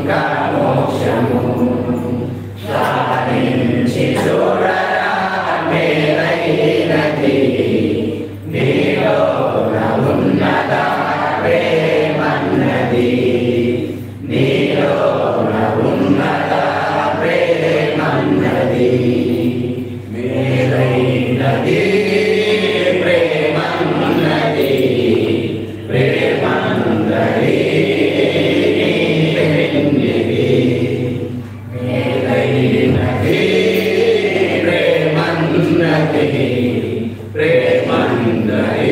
మోక్షము సాధించి చూడరా మేలైనది నీలో ఉన్నదా ప్రేమన్నది నీలో ఉన్నదా ప్రేమన్నది మేలైనది ప్రేమన్నది ప్రేమన్నది మేలైనది ప్రేమన్నది ప్రేమన్నది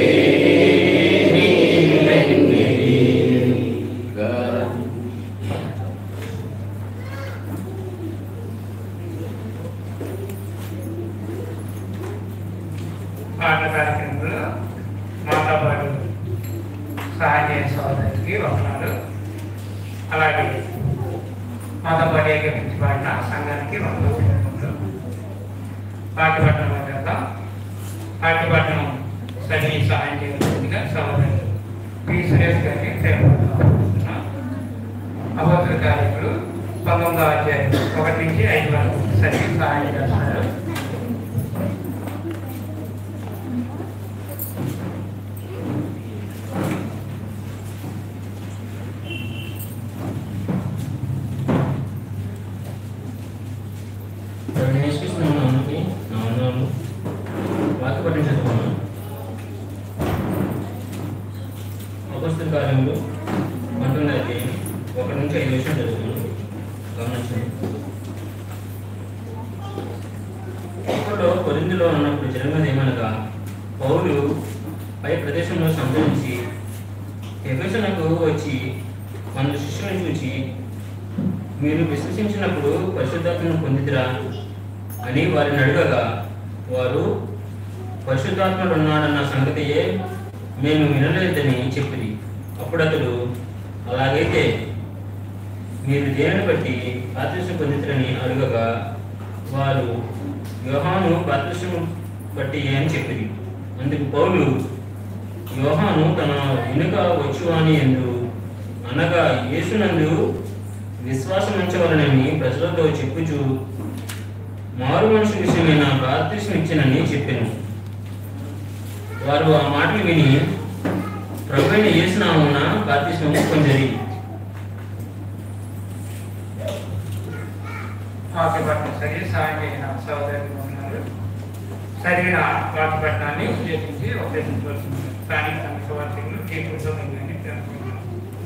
పాట కార్యక్రమంలో మాతో పాటు సహాయ సోదరికి ఒకనాడు అలాగే మాతో పాటు ఏకపించి పాడిన సంఘానికి వందలు పాటిపట్నం వద్ద పాటిపట్నం సరి సహాయం చేయవలసిందిగా సోదరులు పి సురేష్ గారిని చేపడుతున్నాం అభద్ర కార్యకులు పంతొమ్మిదవ అధ్యాయం ఒకటి నుంచి ఐదు వరకు సరి సహాయం చేస్తున్నారు నేర్చుకున్నాను నామనాలు వాక్య పఠించుకున్నాను అపస్తుల కార్యంలో పంతొమ్మిది అధ్యాయం ఒకటి నుంచి ఐదు విషయం చదువుతున్నాను గమనించండి అప్పట్లో కొరిందులో ఉన్నప్పుడు జరిగినది ఏమనగా పౌలు పై ప్రదేశంలో సంచరించి ఎఫెసనకు వచ్చి మన శిష్యులను చూచి మీరు విశ్వసించినప్పుడు పరిశుద్ధాత్మను పొందిదిరా అని వారిని అడగగా వారు పరిశుద్ధాత్ముడు ఉన్నాడన్న సంగతియే మేము వినలేదని చెప్పింది అప్పుడు అతడు అలాగైతే మీరు దేనిని బట్టి బాప్తిసం పొందితురని అడగగా వారు యోహాను బాప్తిసం బట్టి అని చెప్పింది అందుకు పౌలు యోహాను తన వెనుక వచ్చువాని ఎందు అనగా యేసునందు విశ్వాసం ఉంచవలనని ప్రజలతో చెప్పుచు మారు మనిషి విషయమైన బాప్తిసం ఇచ్చినని చెప్పాను వారు ఆ మాటలు విని ప్రభువైన యేసునామున బాప్తిసం పొందిరి వాక్యపట్నం సరి సాయం చేసిన సహోదరులు ఉన్నారు సరైన వాక్యపట్నాన్ని ఉద్దేశించి ఉపయోగించవలసింది స్థానిక సంఘ వార్తలు తీర్పుతో మిమ్మల్ని తెలుసుకుంటున్నాం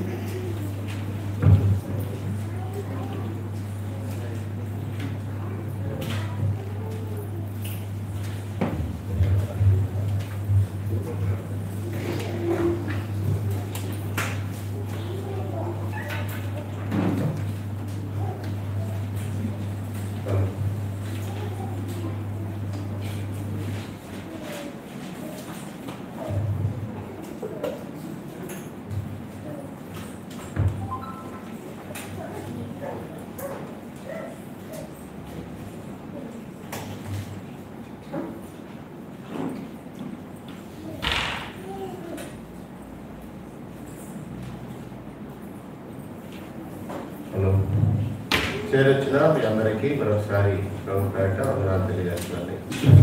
హలో చేరొచ్చిన మీ అందరికీ మరొకసారి ప్రభు పేట వందనాలు తెలియజేస్తున్నాను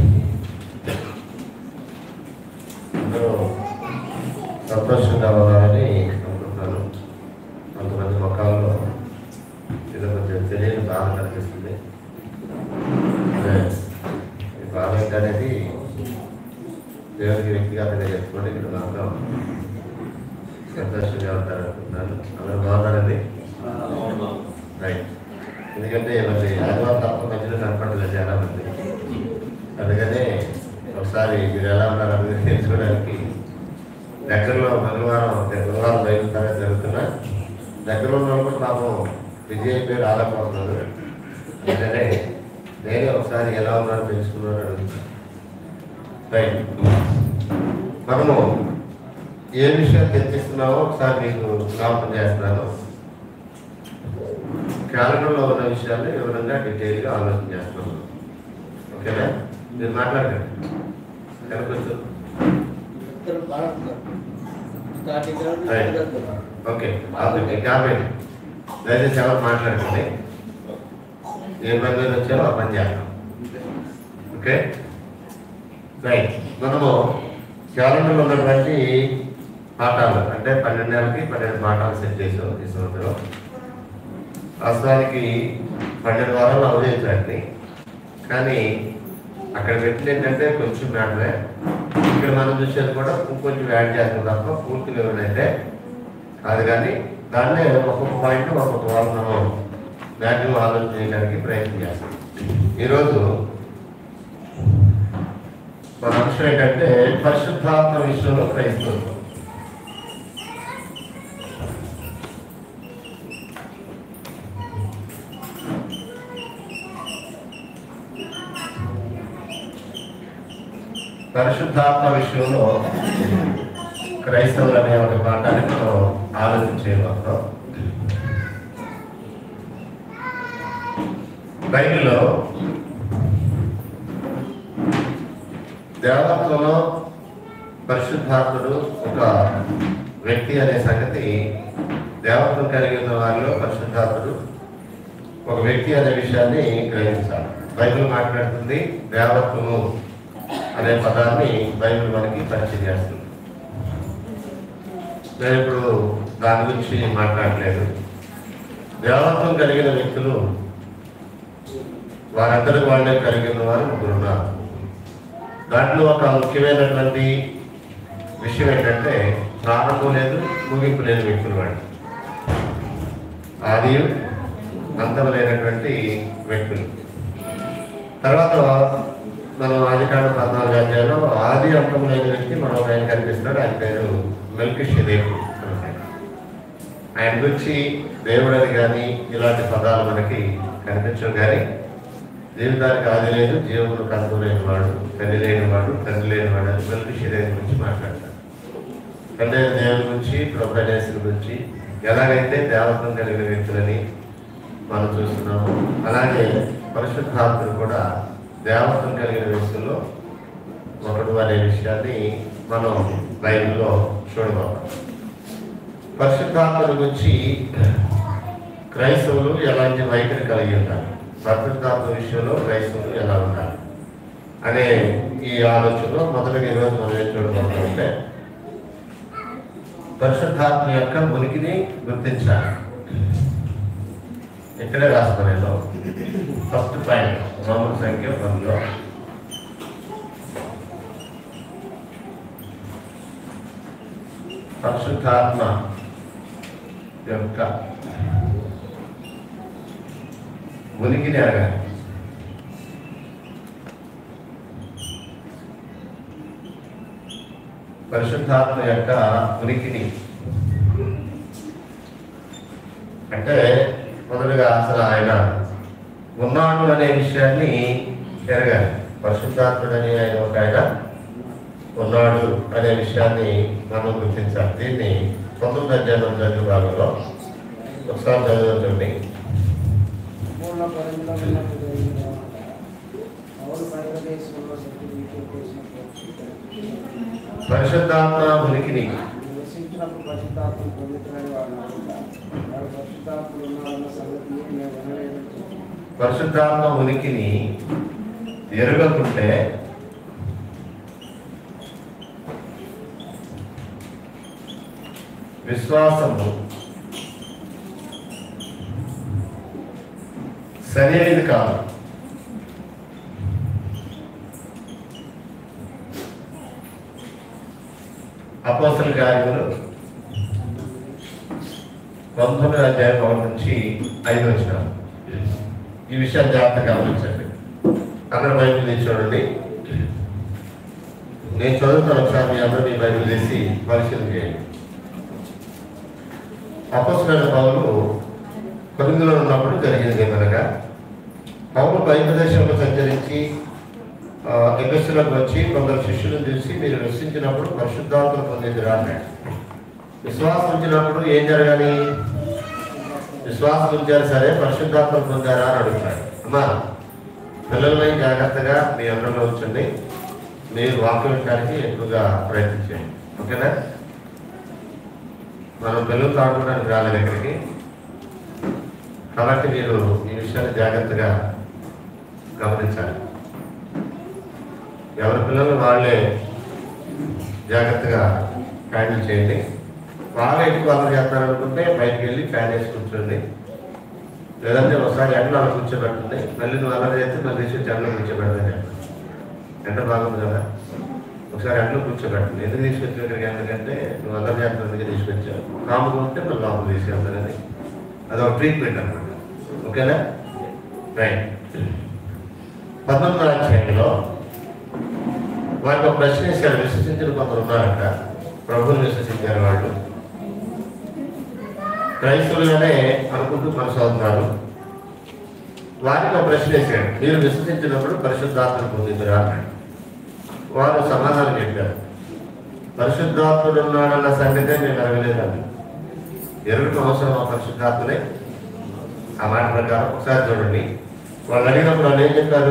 అందరూ సంతోషంగా ఉన్నారని అనుకుంటున్నాను కొంతమంది ముఖాల్లో ఏదో కొంచెం తెలియని బాధ కనిపిస్తుంది అదే ఈ బాధ ఏంటనేది దేవుడికి వ్యక్తిగతంగా చెప్పుకోండి ఇక్కడ మాత్రం సంతోషంగా ఉంటారనుకుంటున్నాను అందరూ బాగున్నారండి రైట్ ఎందుకంటే మరి ఆదివారం తప్ప మధ్యలో కనపడలేదు చాలా మంది అందుకనే ఒకసారి మీరు ఎలా ఉన్నారు అనేది తెలుసుకోవడానికి దగ్గరలో మంగళవారం గురువారం బయట తరగతి జరుగుతున్నా దగ్గరలో ఉన్న వాళ్ళు కూడా పాపం బిజీ అయిపోయి రాలేకపోతున్నారు అందుకనే నేనే ఒకసారి ఎలా ఉన్నారో తెలుసుకున్నాను అడుగుతున్నాను రైట్ మనము ఏ విషయాలు చర్చిస్తున్నామో ఒకసారి మీకు జ్ఞాపకం చేస్తున్నాను క్యాలెండర్లో ఉన్న విషయాన్ని వివరంగా డీటెయిల్గా ఆలోచన చేస్తున్నాను ఓకేనా మీరు మాట్లాడకండి కనుకొచ్చు రైట్ ఓకే ఆపండి కాబట్టి దయచేసి ఎవరు మాట్లాడుతుంది ఏ పని మీద వచ్చారో ఆ పని చేద్దాం ఓకే రైట్ మనము క్యాలెండర్లో ఉన్నటువంటి పాఠాలు అంటే పన్నెండు నెలలకి పన్నెండు పాఠాలు సెట్ చేసాం ఈ సంవత్సరం వాస్తవానికి పన్నెండు వారాలు అవదేశాన్ని కానీ అక్కడ పెట్టింది ఏంటంటే కొంచెం మ్యాటరే ఇక్కడ మనం చూసేది కూడా ఇంకొంచెం యాడ్ చేస్తాం తప్ప పూర్తి వివరణ అయితే కాదు కానీ దాన్నే ఒక్కొక్క పాయింట్ ఒక్కొక్క వారం మనం మ్యాక్సిమం ఆలోచన చేయడానికి ప్రయత్నం చేస్తాం ఈరోజు మన అంశం ఏంటంటే పరిశుద్ధాత్మ విషయంలో క్రైస్తవం పరిశుద్ధాత్మ విషయంలో క్రైస్తవులు అనే ఒక పాఠాన్ని మనం ఆలోచించేయబోతున్నాం బైబిల్లో దేవత్వంలో పరిశుద్ధాత్ముడు ఒక వ్యక్తి అనే సంగతి దేవత్వం కలిగి ఉన్న వారిలో పరిశుద్ధాత్ముడు ఒక వ్యక్తి అనే విషయాన్ని గ్రహించాలి బైబిల్ మాట్లాడుతుంది దేవత్వము అనే పదాన్ని బైబిల్ మనకి పరిచయం చేస్తుంది నేను ఇప్పుడు దాని గురించి మాట్లాడలేదు దేవత్వం కలిగిన వ్యక్తులు వారందరి వాళ్ళే కలిగిన వారు ముగ్గురు ఉన్నారు దాంట్లో ఒక ముఖ్యమైనటువంటి విషయం ఏంటంటే ప్రారంభం లేదు ముగింపు లేని వ్యక్తులు వాళ్ళు ఆది అంతం లేనటువంటి వ్యక్తులు తర్వాత మనం ఆదికాండ పద్నాలుగు అధ్యాయంలో ఆది అంతం లేని వ్యక్తి మనం ఆయన కనిపిస్తున్నాడు ఆయన పేరు మెల్కిషేదేకు ఆయన గురించి దేవుడని కానీ ఇలాంటి పదాలు మనకి కనిపించవు కానీ జీవితానికి ఆది లేదు జీవమును కనుక లేని వాడు తల్లి లేని వాడు తండ్రి లేని వాడు అని మెల్కిషేదేకు గురించి మాట్లాడతారు తండ్రి అయిన దేవుని గురించి ప్రభనేశ్వరి గురించి ఎలాగైతే దేవత్వం కలిగిన వ్యక్తులని మనం చూస్తున్నాము అలాగే పరిశుద్ధాత్ముడు కూడా దేవత్వం కలిగిన వ్యక్తుల్లో ఒకడు అనే విషయాన్ని మనం బైబిల్లో చూడబోతాం పరిశుద్ధాత్మల గురించి క్రైస్తవులు ఎలాంటి వైఖరి కలిగి ఉంటారు పరిశుద్ధాత్మ విషయంలో క్రైస్తవులు ఎలా ఉండాలి అనే ఈ ఆలోచనలో మొదటగా ఈరోజు మనం ఏం చూడబోతామంటే పరిశుద్ధాత్మ యొక్క ఉనికిని గుర్తించాలి ఇక్కడే రాస్తాను నేను ఫస్ట్ పాయింట్ రోమన్ సంఖ్య పదిలో పరిశుద్ధాత్మ యొక్క ఉనికిని అడగాలి పరిశుద్ధాత్మ యొక్క ఉనికిని అంటే మొదలుగా అసలు ఆయన ఉన్నాడు అనే విషయాన్ని ఎరగాలి పరిశుద్ధాత్ముడని ఆయన ఒక ఆయన ఉన్నాడు అనే విషయాన్ని మనం గుర్తించాలి దీన్ని పంతొమ్మిది అధ్యాయం చదివి భాగంలో ఒకసారి చదువుతుంది పూర్ణ పరిధిలో ఉన్నట్టు జరిగిన పౌరు బయలుదేశంలో సర్టిఫికేట్ చేసినప్పుడు పరిశుద్ధాత్మ ఉనికిని నివసించినప్పుడు పరిశుద్ధాత్మను పొందుతున్నాడు వాడు నమ్ముతారు వాడు పరిశుద్ధాత్మలు ఉన్నారన్న సంగతి మేము వినలేదని చెప్పారు. పరిశుద్ధాత్మ ఉనికిని ఎరగకుంటే విశ్వాసము సరైనది కాదు అపోసల కార్యములు పంతొమ్మిది అధ్యాయం ఒకటి నుంచి ఐదు వచ్చిన ఈ విషయాన్ని జాగ్రత్తగా గమనించండి అందరూ బైబిల్ తీసి చూడండి నేను చదువుతాను ఒకసారి మీ అందరూ మీ బైబిల్ తీసి పరిశీలన చేయండి అపస్మైన పౌలు కొరిందులో ఉన్నప్పుడు జరిగింది ఏమనగా పౌలు బయట దేశంలో సంచరించి ఎగస్సులకు వచ్చి కొందరు శిష్యులను చూసి మీరు విశ్వసించినప్పుడు పరిశుద్ధాత్మ పొందిందిరా అన్నాడు విశ్వాసం ఉంచినప్పుడు ఏం జరగాలి విశ్వాసం ఉంచారు సరే పరిశుద్ధాత్మ పొందారా అని అడుగుతాడు అమ్మా పిల్లల్ని జాగ్రత్తగా మీ అందరిలో ఉంచండి మీరు వాక్యం వినడానికి ఎక్కువగా ప్రయత్నించండి ఓకేనా మనం పిల్లలు తాగడానికి రాలేదు ఇక్కడికి కాబట్టి మీరు ఈ విషయాన్ని జాగ్రత్తగా గమనించాలి ఎవరి పిల్లలు వాళ్ళే జాగ్రత్తగా హ్యాండిల్ చేయండి బాగా ఎక్కువ అల్లరి చేస్తారనుకుంటే బయటికి వెళ్ళి ఫ్యాన్ వేసి కూర్చోండి లేదంటే ఒకసారి ఎండలో అలా కూర్చోబెట్టండి మళ్ళీ నువ్వు అల్లరి చేస్తే మళ్ళీ తీసుకొచ్చి ఎండలో కూర్చోబెడతాను చెప్పండి ఎండ బాగుంది కదా ఒకసారి ఎండలో కూర్చోబెట్టండి ఎందుకు తీసుకొచ్చావు ఇక్కడికి ఎందుకంటే నువ్వు అల్లరి చేస్తున్నందుకే తీసుకొచ్చావు కాముగా ఉంటే మళ్ళీ లోపల తీసుకెళ్తానని అదొక ట్రీట్మెంట్ అనమాట ఓకేనా రైట్ పంతొమ్మిది అధ్యాయంలో వారికి ఒక ప్రశ్న ఇచ్చారు విశ్వసించిన కొందరు ఉన్నారట ప్రభువుని విశ్వసించారు వాళ్ళు క్రైస్తవులుగానే అనుకుంటూ కొనసాగుతున్నారు వారికి ఒక ప్రశ్న వేశాడు మీరు విశ్వసించినప్పుడు పరిశుద్ధాత్మను పొందిందిరా అన్నాడు వారు సమాధానం చెప్పారు పరిశుద్ధాత్ముడు ఉన్నాడన్న సంగతే నేను అడగలేదండి ఎరువుకు అవసరం ఆ పరిశుద్ధాత్మనే ఆ మాట ప్రకారం ఒకసారి చూడండి వాళ్ళు అడిగినప్పుడు వాళ్ళు ఏం చెప్పారు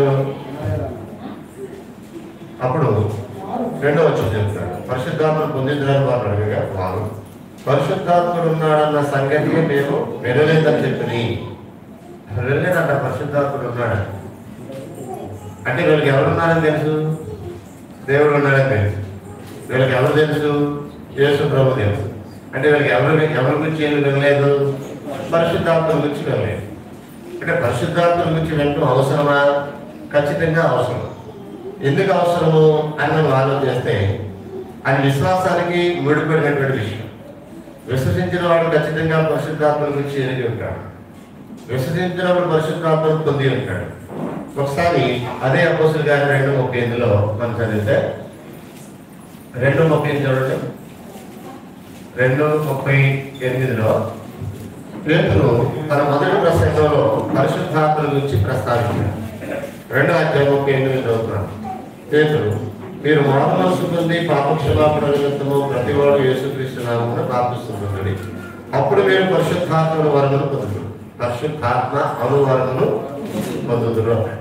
అప్పుడు రెండో వచ్చి చెప్తాడు పరిశుద్ధాత్మను పొందించడానికి వారు అడగగా వారు పరిశుద్ధాత్ముడు ఉన్నాడన్న సంగతి మేము వినలేదని చెప్పి వినలేదంట పరిశుద్ధాత్ముడు ఉన్నాడు అంటే వీళ్ళకి ఎవరున్నారని తెలుసు దేవుడు ఉన్నాడని తెలుసు వీళ్ళకి ఎవరు తెలుసు యేసు ప్రభు తెలుసు అంటే వీళ్ళకి ఎవరు ఎవరి గురించి ఏమి వినలేదు పరిశుద్ధాత్మ గురించి వినలేదు అంటే పరిశుద్ధాత్మ గురించి వినడం అవసరమా ఖచ్చితంగా అవసరం ఎందుకు అవసరము అని మనం ఆలోచన చేస్తే అది విశ్వాసానికి ముడిపడినటువంటి విషయం విశ్వసించిన వాడు ఖచ్చితంగా పరిశుద్ధాత్మ గురించి ఎరిగి ఉంటాడు విశ్వసించినప్పుడు పరిశుద్ధాత్మను పొంది ఉంటాడు ఒకసారి అదే అపోసులు గారి రెండు ముప్పై ఎనిమిదిలో మనం చదివితే రెండు ముప్పై ఎనిమిది చూడండి రెండు ముప్పై ఎనిమిదిలో పేతులు తన మొదటి ప్రసంగంలో పరిశుద్ధాత్మ గురించి ప్రస్తావించారు రెండో అధ్యాయం ముప్పై ఎనిమిది చదువుతున్నాను పేతులు మీరు మారు మనసు పొంది పాప క్షమాపణ నిమిత్తము ప్రతి వాడు యేసుక్రీస్తు నామమున ప్రార్థిస్తుంటుంది అప్పుడు మీరు పరిశుద్ధాత్మను వరమును పొందుతారు పరిశుద్ధాత్మ అనువరమును పొందుతురు అన్నాడు.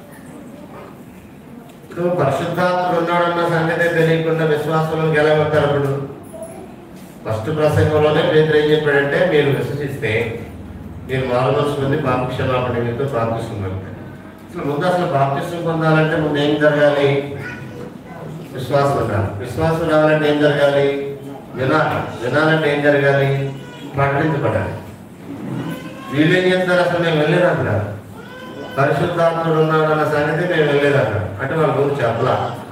ఇప్పుడు పరిశుద్ధాత్ముడు ఉన్నాడన్న సంగతి తెలియకుండా విశ్వాసంలోకి ఎలా వెళ్తారు అప్పుడు ఫస్ట్ ప్రసంగంలోనే పేదలు ఏం చెప్పాడంటే మీరు విశ్వసిస్తే మీరు మారు మనసు పొంది పాప క్షమాపణ నిమిత్తం ప్రార్థిస్తున్నారు అసలు ముందు అసలు బాప్తిస్తం పొందాలంటే ముందు ఏం జరగాలి విశ్వాసం ఉండాలి విశ్వాసం రావాలంటే ఏం జరగాలి వినాలి వినాలంటే ఏం జరగాలి ప్రకటించబడాలి వీళ్ళు ఏం చెప్తారు అసలు మేము వెళ్ళలేదు అంటారు పరిశుద్ధాత్ముడు ఉన్నాడన్న సంగతి మేము వెళ్ళలేదు అంటారు అంటే వాళ్ళ గురించి చెప్పలా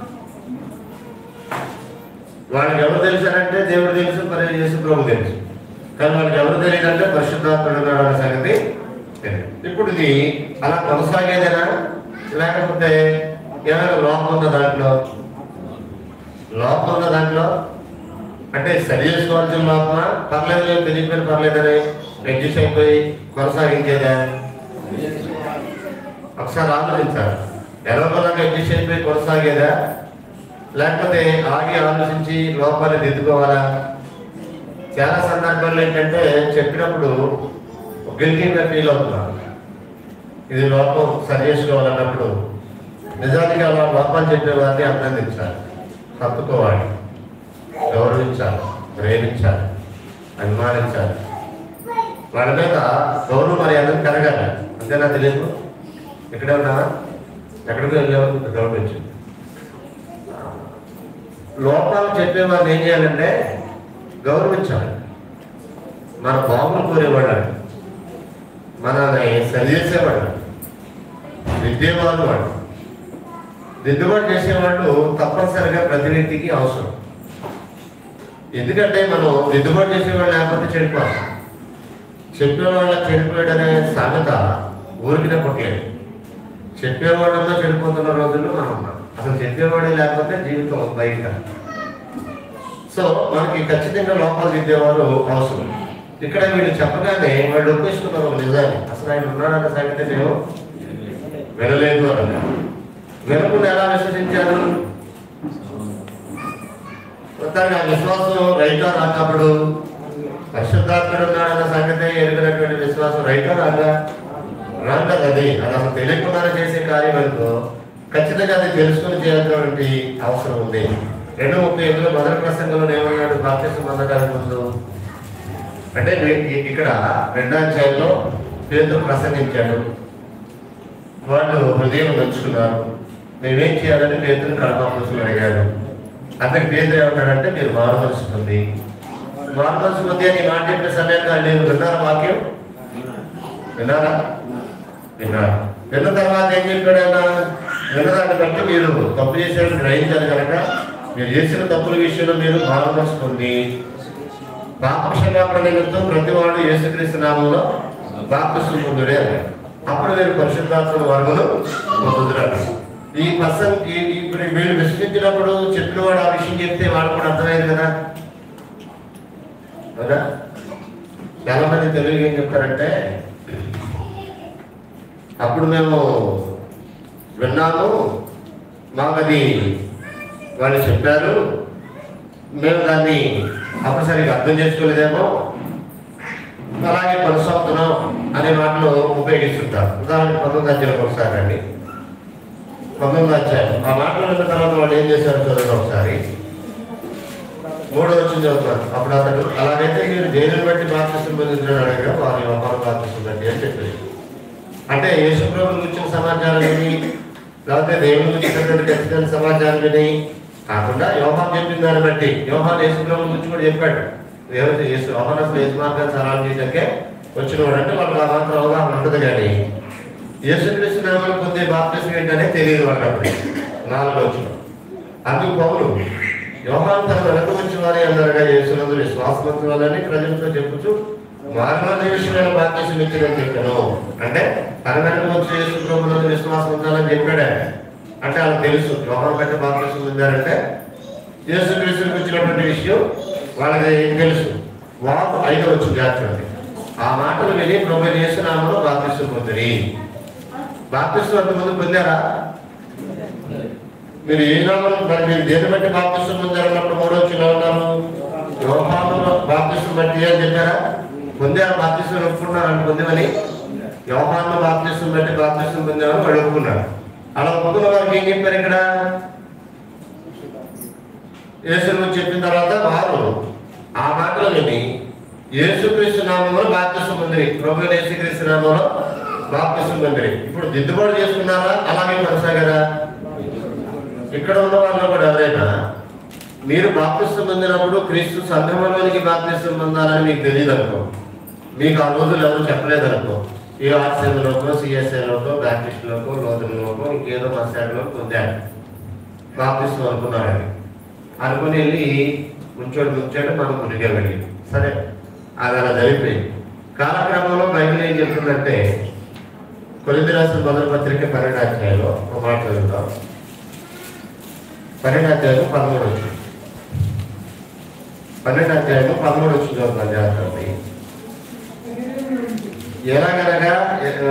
వాళ్ళకి ఎవరు తెలుసారంటే దేవుడు తెలుసు మరి యేసు ప్రభు తెలుసు కానీ వాళ్ళకి ఎవరు తెలియదంటే పరిశుద్ధాత్ముడు ఉన్నాడన్న సంగతి తెలియదు. ఇప్పుడు ఇది అలా కొనసాగేదేనా లేకపోతే ఏమైనా లోపం ఉందా దాంట్లో లోపం ఉందా దాంట్లో అంటే సరి చేసుకోవాల్సిన లోపమా పర్లేదు లేదు తెలియకపోయిన పర్లేదని అడ్జస్ట్ అయిపోయి కొనసాగించేదా ఒకసారి ఆలోచించాలి ఎలాగోలాగా అడ్జస్ట్ అయిపోయి కొనసాగేదా లేకపోతే ఆగి ఆలోచించి లోపాన్ని దిద్దుకోవాలా చాలా సందర్భాల్లో ఏంటంటే చెప్పినప్పుడు గిల్టీగా ఫీల్ అవుతున్నారు ఇది లోపం సరి చేసుకోవాలన్నప్పుడు నిజానికి అలా లోపాలు చెప్పేవారిని అభినందించాలి హత్తుకోవాలి గౌరవించాలి ప్రేమించాలి అభిమానించాలి వాళ్ళ మీద గౌరవం మరి అందరూ కలగాలి అంతేనా తెలియదు ఇక్కడే ఉన్నావా ఎక్కడికి వెళ్ళావు గౌరవించు లోపాలు చెప్పేవాళ్ళు ఏం చేయాలంటే గౌరవించాలి మన బాబులు కోరేవాళ్ళు మనల్ని సరిచేసేవాళ్ళు దిద్దేవాళ్ళు వాడు దిద్దుబాటు చేసేవాళ్ళు తప్పనిసరిగా ప్రతినిధికి అవసరం ఎందుకంటే మనం దిద్దుబాటు చేసేవాళ్ళు లేకపోతే చెడిపోవాలి చెప్పేవాళ్ళ చెడిపోయాడు అనే సామెత ఊరికినే పుట్టలేదు చెప్పేవాళ్ళన్నా చెడిపోతున్న రోజుల్లో మనం ఉన్నాం అసలు చెప్పేవాడే లేకపోతే జీవితం బయట సో మనకి ఖచ్చితంగా లోపాలు దిద్దేవాళ్ళు అవసరం ఇక్కడ వీళ్ళు చెప్పగానే వాళ్ళు ఒప్పేసుకున్నారు ఒక నిజాన్ని అసలు ఆయన ఉన్నాడన్న సంగతి మేము వినలేదు అని అన్నారు. వినకుండా ఎలా విశ్వసించారు మొత్తానికి ఆ విశ్వాసం రైటా రాకప్పుడు పరిశుద్ధాత్ముడు ఉన్నాడన్న సంగతి ఎరిగినటువంటి విశ్వాసం రైటా రాగా రాంగ్ కదా అది అది అసలు తెలియకుండానే చేసే కార్యం అనుకో ఖచ్చితంగా అది తెలుసుకుని చేయాల్సినటువంటి అవసరం ఉంది రెండు ముప్పై ఎనిమిదిలో మొదటి ప్రసంగంలో ఏమన్నాడు బాప్తిసం పొందడానికి ముందు అంటే వీ- ఈ- ఇక్కడ రెండో అధ్యాయంలో పేదలు ప్రసంగించాడు వాళ్ళు హృదయం నంచుకున్నారు మేమేం చేయాలని పేదలు కడపలు అడిగాడు అతనికి పేదలు ఏమన్నాడంటే మీరు మారవలసింది మారవలసింది అని మాట చెప్పిన సమయంలో నేను విన్నారా వాక్యం విన్నారా విన్నారు విన్న తర్వాత ఏం చెప్పాడు ఆయన విన్నదాన్ని బట్టి మీరు తప్పు చేసేది గ్రహించారు కనుక మీరు చేసిన తప్పుల విషయంలో మీరు మారవలసింది పాపక్షమాపణ నిమిత్తం ప్రతి వాడు యేసుక్రీస్తు నామంలో బాప్తిస్మ పొందుడే అన్నాడు. అప్పుడు మీరు పరిశుద్ధాత్మ వర్గలు పొందుతున్నారు ఈ పర్సన్ ఈ ఈ- ఇప్పుడు వీళ్ళు విశ్వసించినప్పుడు చెప్పిన వాడు ఆ విషయం చెప్తే వాడు కూడా అర్థమైంది కదా కదా చాలా మంది తెలుగు ఏం చెప్తారంటే అప్పుడు మేము విన్నాము మాకు అది వాళ్ళు చెప్పారు మేము దాన్ని అప్పుడు సరిగ్గా అర్థం చేసుకోలేదేమో అలాగే కొనసాగుతున్నాం అనే మాటలు ఉపయోగిస్తుంటారు ఉదాహరణకి పంతొమ్మిది అధ్యాయులకు ఒకసారి అండి పంతొమ్మిది అధ్యాయం ఆ మాటలు విన్న తర్వాత వాళ్ళు ఏం చేశారు చూడండి ఒకసారి మూడో వచ్చిన చదువుతారు అప్పుడు అతడు అలాగైతే మీరు దేనిని బట్టి బాప్తిసం పొందించడం అడగగా వారి వ్యాపారం బాప్తిసం బట్టి అని చెప్పేసి అంటే యేసుప్రభు గురించిన సమాచారం విని లేకపోతే దేవుని గురించి ఇచ్చినటువంటి ఖచ్చితమైన సమాచారం విని కాకుండా యోహాన్ చెప్పిన దాన్ని బట్టి యోహాన్ యేసుప్రభు గురించి కూడా చెప్పాడు ఏమైతే యేసు యోహాన్ అసలు యేసు మార్గాన్ని సలాం చేయడానికే వచ్చినవాడు అంటే వాళ్ళకి ఆ మాత్రం అవగాహన ఉండదు కానీ యేసుక్రీస్తు నామం పొందే బాప్తిసం ఏంటనే తెలియదు వాళ్ళకి అప్పుడు నాలుగు వచ్చిన అందుకు పౌలు యోహాన్ తన వెనక వచ్చిన వారి అందరుగా యేసునందు విశ్వాసవంతుల వాళ్ళని ప్రజలతో చెప్పుచు మానవ విషయమైన బాప్తిసం ఇచ్చిందని చెప్పాను అంటే తన వెనక వచ్చి యేసు ప్రభునందు విశ్వాసం ఉండాలని చెప్పాడే అంటే వాళ్ళకి తెలుసు యోహాన్ కంటే బాప్తిసం పొందారంటే యేసు క్రీస్తునికి వచ్చినటువంటి విషయం వాళ్ళకి తెలుసు వారు ఐదో వచ్చి జాగ్రత్త ఆ మాటలు విని ప్రభు యేసునామలో బాప్తిసం పొందిరి బాప్తిసం అంతమంది పొందారా మీరు ఏ నామం మరి మీరు దేని బట్టి బాప్తిసం పొందారన్నప్పుడు మూడో వచ్చిన ఉన్నారు యోహాను బాప్తిసం బట్టి అని చెప్పారా పొందారు బాప్తిసం ఒప్పుకున్నారు అని పొందేమని యోహాను బాప్తిసం బట్టి బాప్తిసం పొందామని వాళ్ళు ఒప్పుకున్నారు అలా ఒప్పుకున్న వారికి ఏం చెప్పారు ఇక్కడ యేసును చెప్పిన తర్వాత వారు ఆ మాటలు విని యేసుక్రీస్తు నామంలో బాప్తిసం పొందిరి ప్రభు యేసుక్రీస్తు నామంలో బాప్తిసం పొందిరి ఇప్పుడు దిద్దుబాటు చేసుకున్నారా అలాగే కొనసాగారా ఇక్కడ ఉన్న వాళ్ళు కూడా ఎవరైనా మీరు బాప్తిస్తం పొందినప్పుడు క్రీస్తు సంఘంలోనికి బాప్తిస్తం పొందాలని మీకు తెలియదు అనుకో మీకు ఆ రోజులు ఎవరు చెప్పలేదు అనుకో ఏ ఆర్సీఎంలోకో సిఎస్ఐలోకో బ్యాప్టిస్ట్లోకో లోతులలోకో ఇంకేదో మసాడ్లో పొందాడు బాప్తిస్తం అనుకున్నారని అనుకుని వెళ్ళి ముంచోడు ముంచాడు మనం మునిగా వెళ్ళి సరే అది అలా జరిగిపోయింది కాలక్రమంలో బైబిల్ ఏం చెప్తుందంటే కొలిది రాసిన మొదటి పత్రిక పన్నెండు అధ్యాయంలో ఒక మాట చదువుతాం పన్నెండు అధ్యాయం పదమూడు వచ్చింది పన్నెండు అధ్యాయం పదమూడు వచ్చింది చదువుతాం జాగ్రత్త ఎలాగనగా ఆ,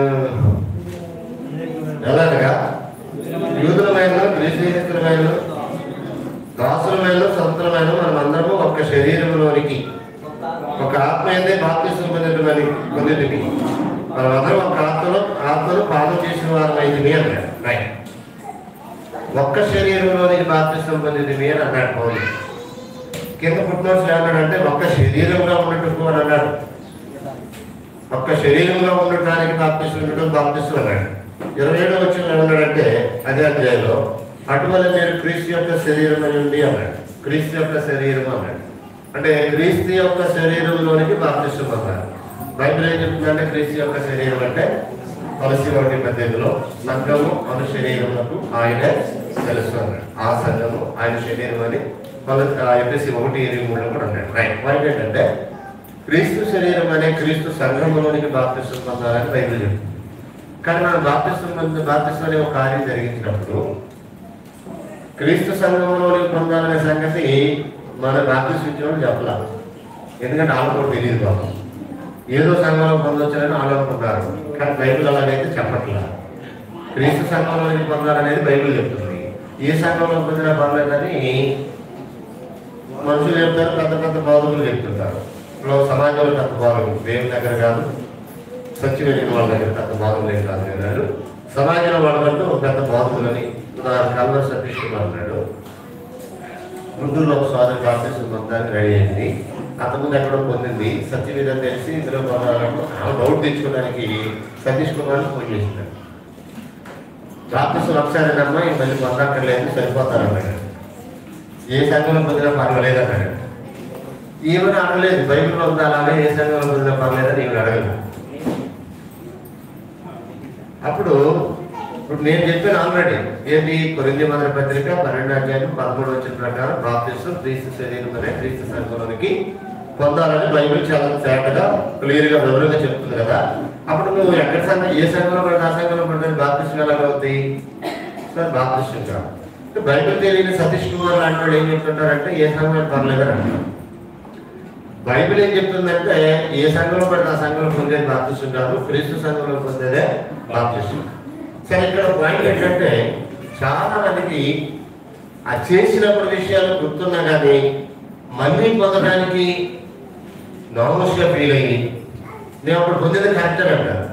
ఎలాగనగా యూదులమైన గ్రీసులమైన దాసులమైన స్వతంత్రమైన మనం అందరము ఒక శరీరంలోనికి ఒక ఆత్మ అయితే బాప్తిసం పొందినమని పొందింది మనం అందరం ఒక ఆత్మలో ఆత్మను పాలన చేసిన వారం అయింది అన్నాడు రైట్ ఒక్క శరీరంలోనికి బాప్తిసం పొందింది అని అన్నాడు పౌలు కింద పుట్టినోట్స్ ఏమన్నాడంటే ఒక్క శరీరంగా ఉన్నట్టు అని అన్నాడు ఒక్క శరీరంగా ఉండటానికి బాప్తిసం ఉండటం బాప్తిసం అన్నాడు ఇరవై ఏడో వచ్చిన ఏమన్నాడంటే అదే అధ్యాయంలో అటువల్ల మీరు క్రీస్తు యొక్క శరీరం అయి ఉంది అన్నాడు క్రీస్తు యొక్క శరీరం అన్నాడు అంటే క్రీస్తు యొక్క శరీరంలోనికి బాప్తిసం అన్నాడు బైబిల్ ఏం చెప్తుందంటే క్రీస్తు యొక్క శరీరం అంటే తులసి ఒకటి పద్దెనిమిదిలో సంఘము అను శరీరములకు ఆయనే తెలుసు అన్నాడు ఆ సంఘము ఆయన శరీరం అని ఎపిసి ఒకటి ఇరవై మూడులో కూడా అన్నాడు రైట్ పాయింట్ ఏంటంటే క్రీస్తు శరీరం అనే క్రీస్తు సంఘంలోనికి బాప్తిసం పొందాలని బైబిల్ చెప్తుంది కానీ మనం బాప్తిసం పొంది బాప్తిసం అనే ఒక కార్యం జరిగించినప్పుడు క్రీస్తు సంఘంలోనికి పొందాలనే సంగతి మన బాప్తిసం ఇచ్చిన చెప్పలేదు ఎందుకంటే వాళ్ళకు కూడా తెలియదు బాబు ఏదో సంఘంలో పొందొచ్చారని వాళ్ళు అనుకుంటారు కానీ బైబిల్ అలాగైతే చెప్పట్లేదు క్రీస్తు సంఘంలోనికి పొందాలనేది బైబిల్ చెప్తుంది ఏ సంఘంలో పొందినా పర్లేదని మనుషులు చెప్తారు పెద్ద పెద్ద బోధకులు చెప్తుంటారు ఇప్పుడు సమాజంలో పెద్ద బోధకులు దేవుని దగ్గర కాదు సత్యమైన వాళ్ళ దగ్గర పెద్ద బోధకులు ఏం కాదు అన్నాడు సమాజంలో వాళ్ళకంటూ ఒక పెద్ద బోధకులని కల్వర్ సతీష్ కుమార్ అన్నాడు గుంటూరులో ఒక సోదరి బాప్తిసం పొందడానికి రెడీ అయింది అంతకుముందు ఎక్కడో పొందింది సత్యవేదం తెలిసి ఇందులో పొందాలను ఆమె డౌట్ తెచ్చుకోవడానికి సతీష్ కుమార్ ఫోన్ చేసినాడు బాప్తిసం ఒకసారి అమ్మా ఈ మళ్ళీ పొందక్కర్లేదు సరిపోతారన్నాడు ఏ సంఘంలో పొందినా పర్వాలేదు అన్నాడు ఈమెను అడగలేదు బైబిల్లో ఉందా అలాగే ఏ సంఘంలో పొందినా పర్లేదని ఈమెను అడగలేదు అప్పుడు ఇప్పుడు నేను చెప్పాను ఆల్రెడీ ఏంటి కొరింది మొదటి పత్రిక పన్నెండు అధ్యాయం పదమూడు వచ్చిన ప్రకారం బాప్తిస్తూ క్రీస్తు శరీరం అనే క్రీస్తు సంఘంలోనికి పొందాలని బైబిల్ చాలా తేటగా క్లియర్ గా వివరంగా చెప్తుంది కదా అప్పుడు నువ్వు ఎక్కడ సంఘం ఏ సంఘంలో పడిన ఆ సంఘంలో పడిన బాప్తిష్టం ఎలాగ అవుతాయి సార్ బాప్తిష్టం కాదు అంటే బైబిల్ తెలియని సతీష్ కుమార్ లాంటి వాళ్ళు ఏం చెప్తుంటారంటే ఏ సంఘం పర్లేదని అంటారు బైబిల్ ఏం చెప్తుందంటే ఏ సంఘంలో పడిన ఆ సంఘంలో పొందేది బాప్తిష్టం కాదు క్రీస్తు సంఘంలో పొందేదే బాప్తిష్టం సరే ఇక్కడ పాయింట్ ఏంటంటే చాలా మందికి ఆ చేసినప్పుడు విషయాలు గుర్తున్నా కానీ మళ్ళీ పొందడానికి నామోస్గా ఫీల్ అయ్యి నేను అప్పుడు పొందింది కరెక్ట్ అంటారు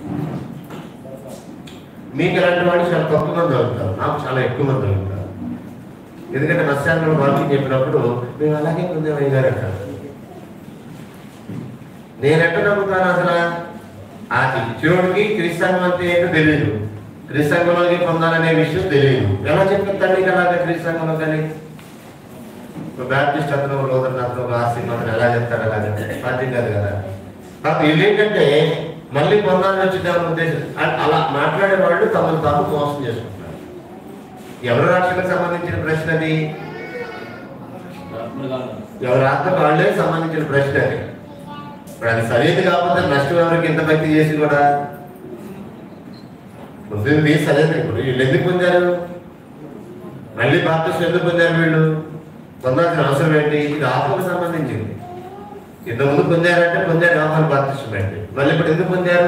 మీకు ఇలాంటి వాళ్ళు చాలా తక్కువ మంది అవుతారు నాకు చాలా ఎక్కువ మంది అవుతారు ఎందుకంటే మత్స్యాంగంలో వాళ్ళకి చెప్పినప్పుడు మేము అలాగే పొందామయ్య గారు అంటారు నేను ఎట్లా నమ్ముతాను అసలు ఆ ఇచ్చినోడికి క్రిస్తాంగం అంటే ఏంటో తెలియదు క్రిస్తాంగంలోకి పొందాలనే విషయం తెలియదు ఎలా చెప్తాను నీకు అలాగే క్రిస్తాంగంలో కానీ బ్యాప్టిస్ట్ అతను లోదర్ అతను ఆర్సీ అతను ఎలా చెప్తారు అలాగే సాధ్యం కాదు కదా కాబట్టి వీళ్ళు ఏంటంటే మళ్ళీ పొందాలని వచ్చిందని ఉద్దేశం అ- అలా మాట్లాడే వాళ్ళు తమను తాము మోసం చేసుకుంటున్నారు ఎవరి రాష్ట్రానికి సంబంధించిన ప్రశ్న అది ఎవరి ఆత్మకు వాళ్ళే సంబంధించిన ప్రశ్న అది ఇప్పుడు అది సరైనది కాకపోతే నష్టం ఎవరికి ఇంత భక్తి చేసి కూడా పొందింది సరైనది ఇప్పుడు వీళ్ళు ఎందుకు పొందారు మళ్ళీ బాప్తిస్ట్ ఎందుకు పొందారు వీళ్ళు పొందాల్సిన అవసరం ఏంటి ఇది ఆత్మకు సంబంధించింది ఇంతకుముందు పొందారంటే పొందారు ఆత్మను బాప్తిష్టం ఏంటి మళ్ళీ ఇప్పుడు ఎందుకు పొందారు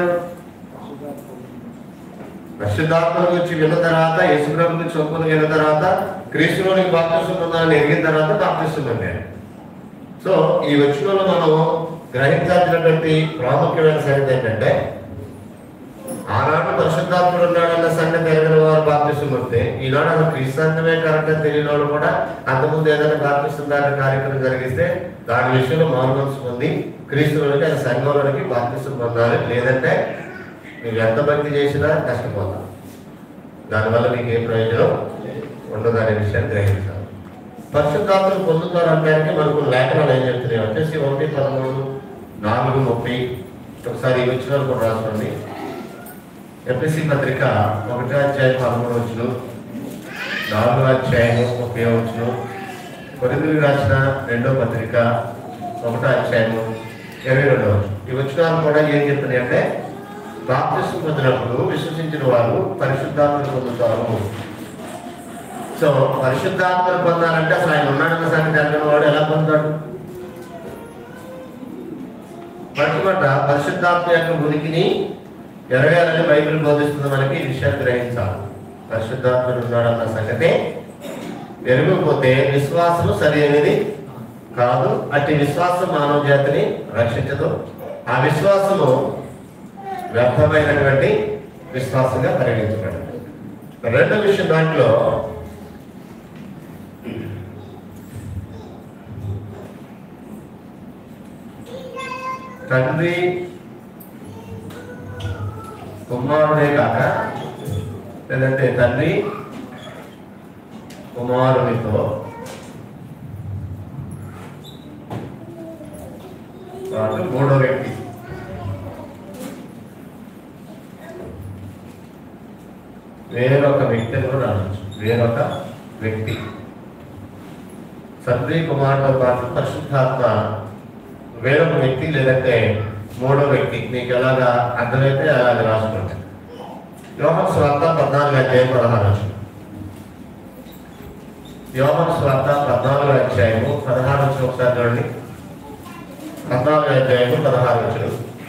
పరిశుద్ధాత్మ గురించి విన్న తర్వాత యేసుప్రభు గురించి ఒప్పుకుని విన్న తర్వాత క్రీస్తులోనికి బాప్తిష్టం పొందాలని ఎరిగిన తర్వాత బాప్తిష్టం పొందారు సో ఈ వచ్చినలో మనం గ్రహించాల్సినటువంటి ప్రాముఖ్యమైన సంగతి ఏంటంటే ఆనాడు పరిశుద్ధాత్ముడు ఉన్నాడన్న సంగతి ఎరగిన వారు బాప్తిష్టం వస్తే ఈనాడు అసలు క్రీస్తాంతమే కరెక్ట్ అని తెలియని వాళ్ళు కూడా అంతకుముందు ఏదైనా బాప్తిష్టం దాని కార్యక్రమం జరిగిస్తే దాని విషయంలో మారుమనసు పొంది క్రీస్తులోనికి ఆయన సంఘంలోనికి బాప్తిష్టం పొందాలి లేదంటే నువ్వు ఎంత భక్తి చేసినా కష్టపోతావు దానివల్ల నీకు ఏ ప్రయోజనం ఉండదు అనే విషయాన్ని గ్రహించాలి పరిశుద్ధాత్మను పొందుతారు అనడానికి మనకు లేఖనాలు ఏం చెప్తున్నాయి వచ్చేసి ఒకటి పదమూడు నాలుగు ముప్పై ఒకసారి ఈ వచ్చిన కూడా రాసుకోండి ఎఫ్ఎస్సి పత్రిక ఒకటో అధ్యాయం పదమూడు వచ్చిన నాలుగో అధ్యాయం ముప్పై వచ్చిన కొరిందులు రాసిన రెండో పత్రిక ఒకటో అధ్యాయము ఇరవై రెండో వచ్చిన ఈ వచ్చినాలు కూడా ఏం చెప్తున్నాయి అంటే బాప్తిస్మ పొందినప్పుడు విశ్వసించిన వారు పరిశుద్ధాత్మను పొందుతారు సో పరిశుద్ధాత్మను పొందాలంటే అసలు ఆయన ఉన్నాడన్న సంగతి తెలియని వాడు ఎలా పొందుతాడు మొట్టమొదట పరిశుద్ధాత్మ యొక్క ఉనికిని ఎరగాలని బైబిల్ బోధిస్తుంది మనకి ఈ విషయాన్ని గ్రహించాలి పరిశుద్ధాత్ముడు ఉన్నాడన్న సంగతే ఎరగకపోతే విశ్వాసము సరైనది కాదు అట్టి విశ్వాసం మానవ జాతిని రక్షించదు ఆ విశ్వాసము వ్యర్థమైనటువంటి విశ్వాసంగా పరిగణించబడింది రెండో విషయం దాంట్లో తండ్రి కుమారుడే కాక లేదంటే తండ్రి కుమారునితో పాటు మూడో వ్యక్తి వేరొక వ్యక్తిని కూడా అనొచ్చు వేరొక వ్యక్తి తండ్రి కుమారుతో పాటు పరిశుద్ధాత్మ వేరొక వ్యక్తి లేదంటే మూడో వ్యక్తి మీకు ఎలాగా అర్థమైతే అలాగే రాసుకోండి యోహన్ స్వార్థ పద్నాలుగు అధ్యాయం పదహారు వచ్చిన యోహన్ స్వార్థ పద్నాలుగు అధ్యాయము పదహారు వచ్చిన ఒకసారి చూడండి పద్నాలుగు అధ్యాయము పదహారు వచ్చిన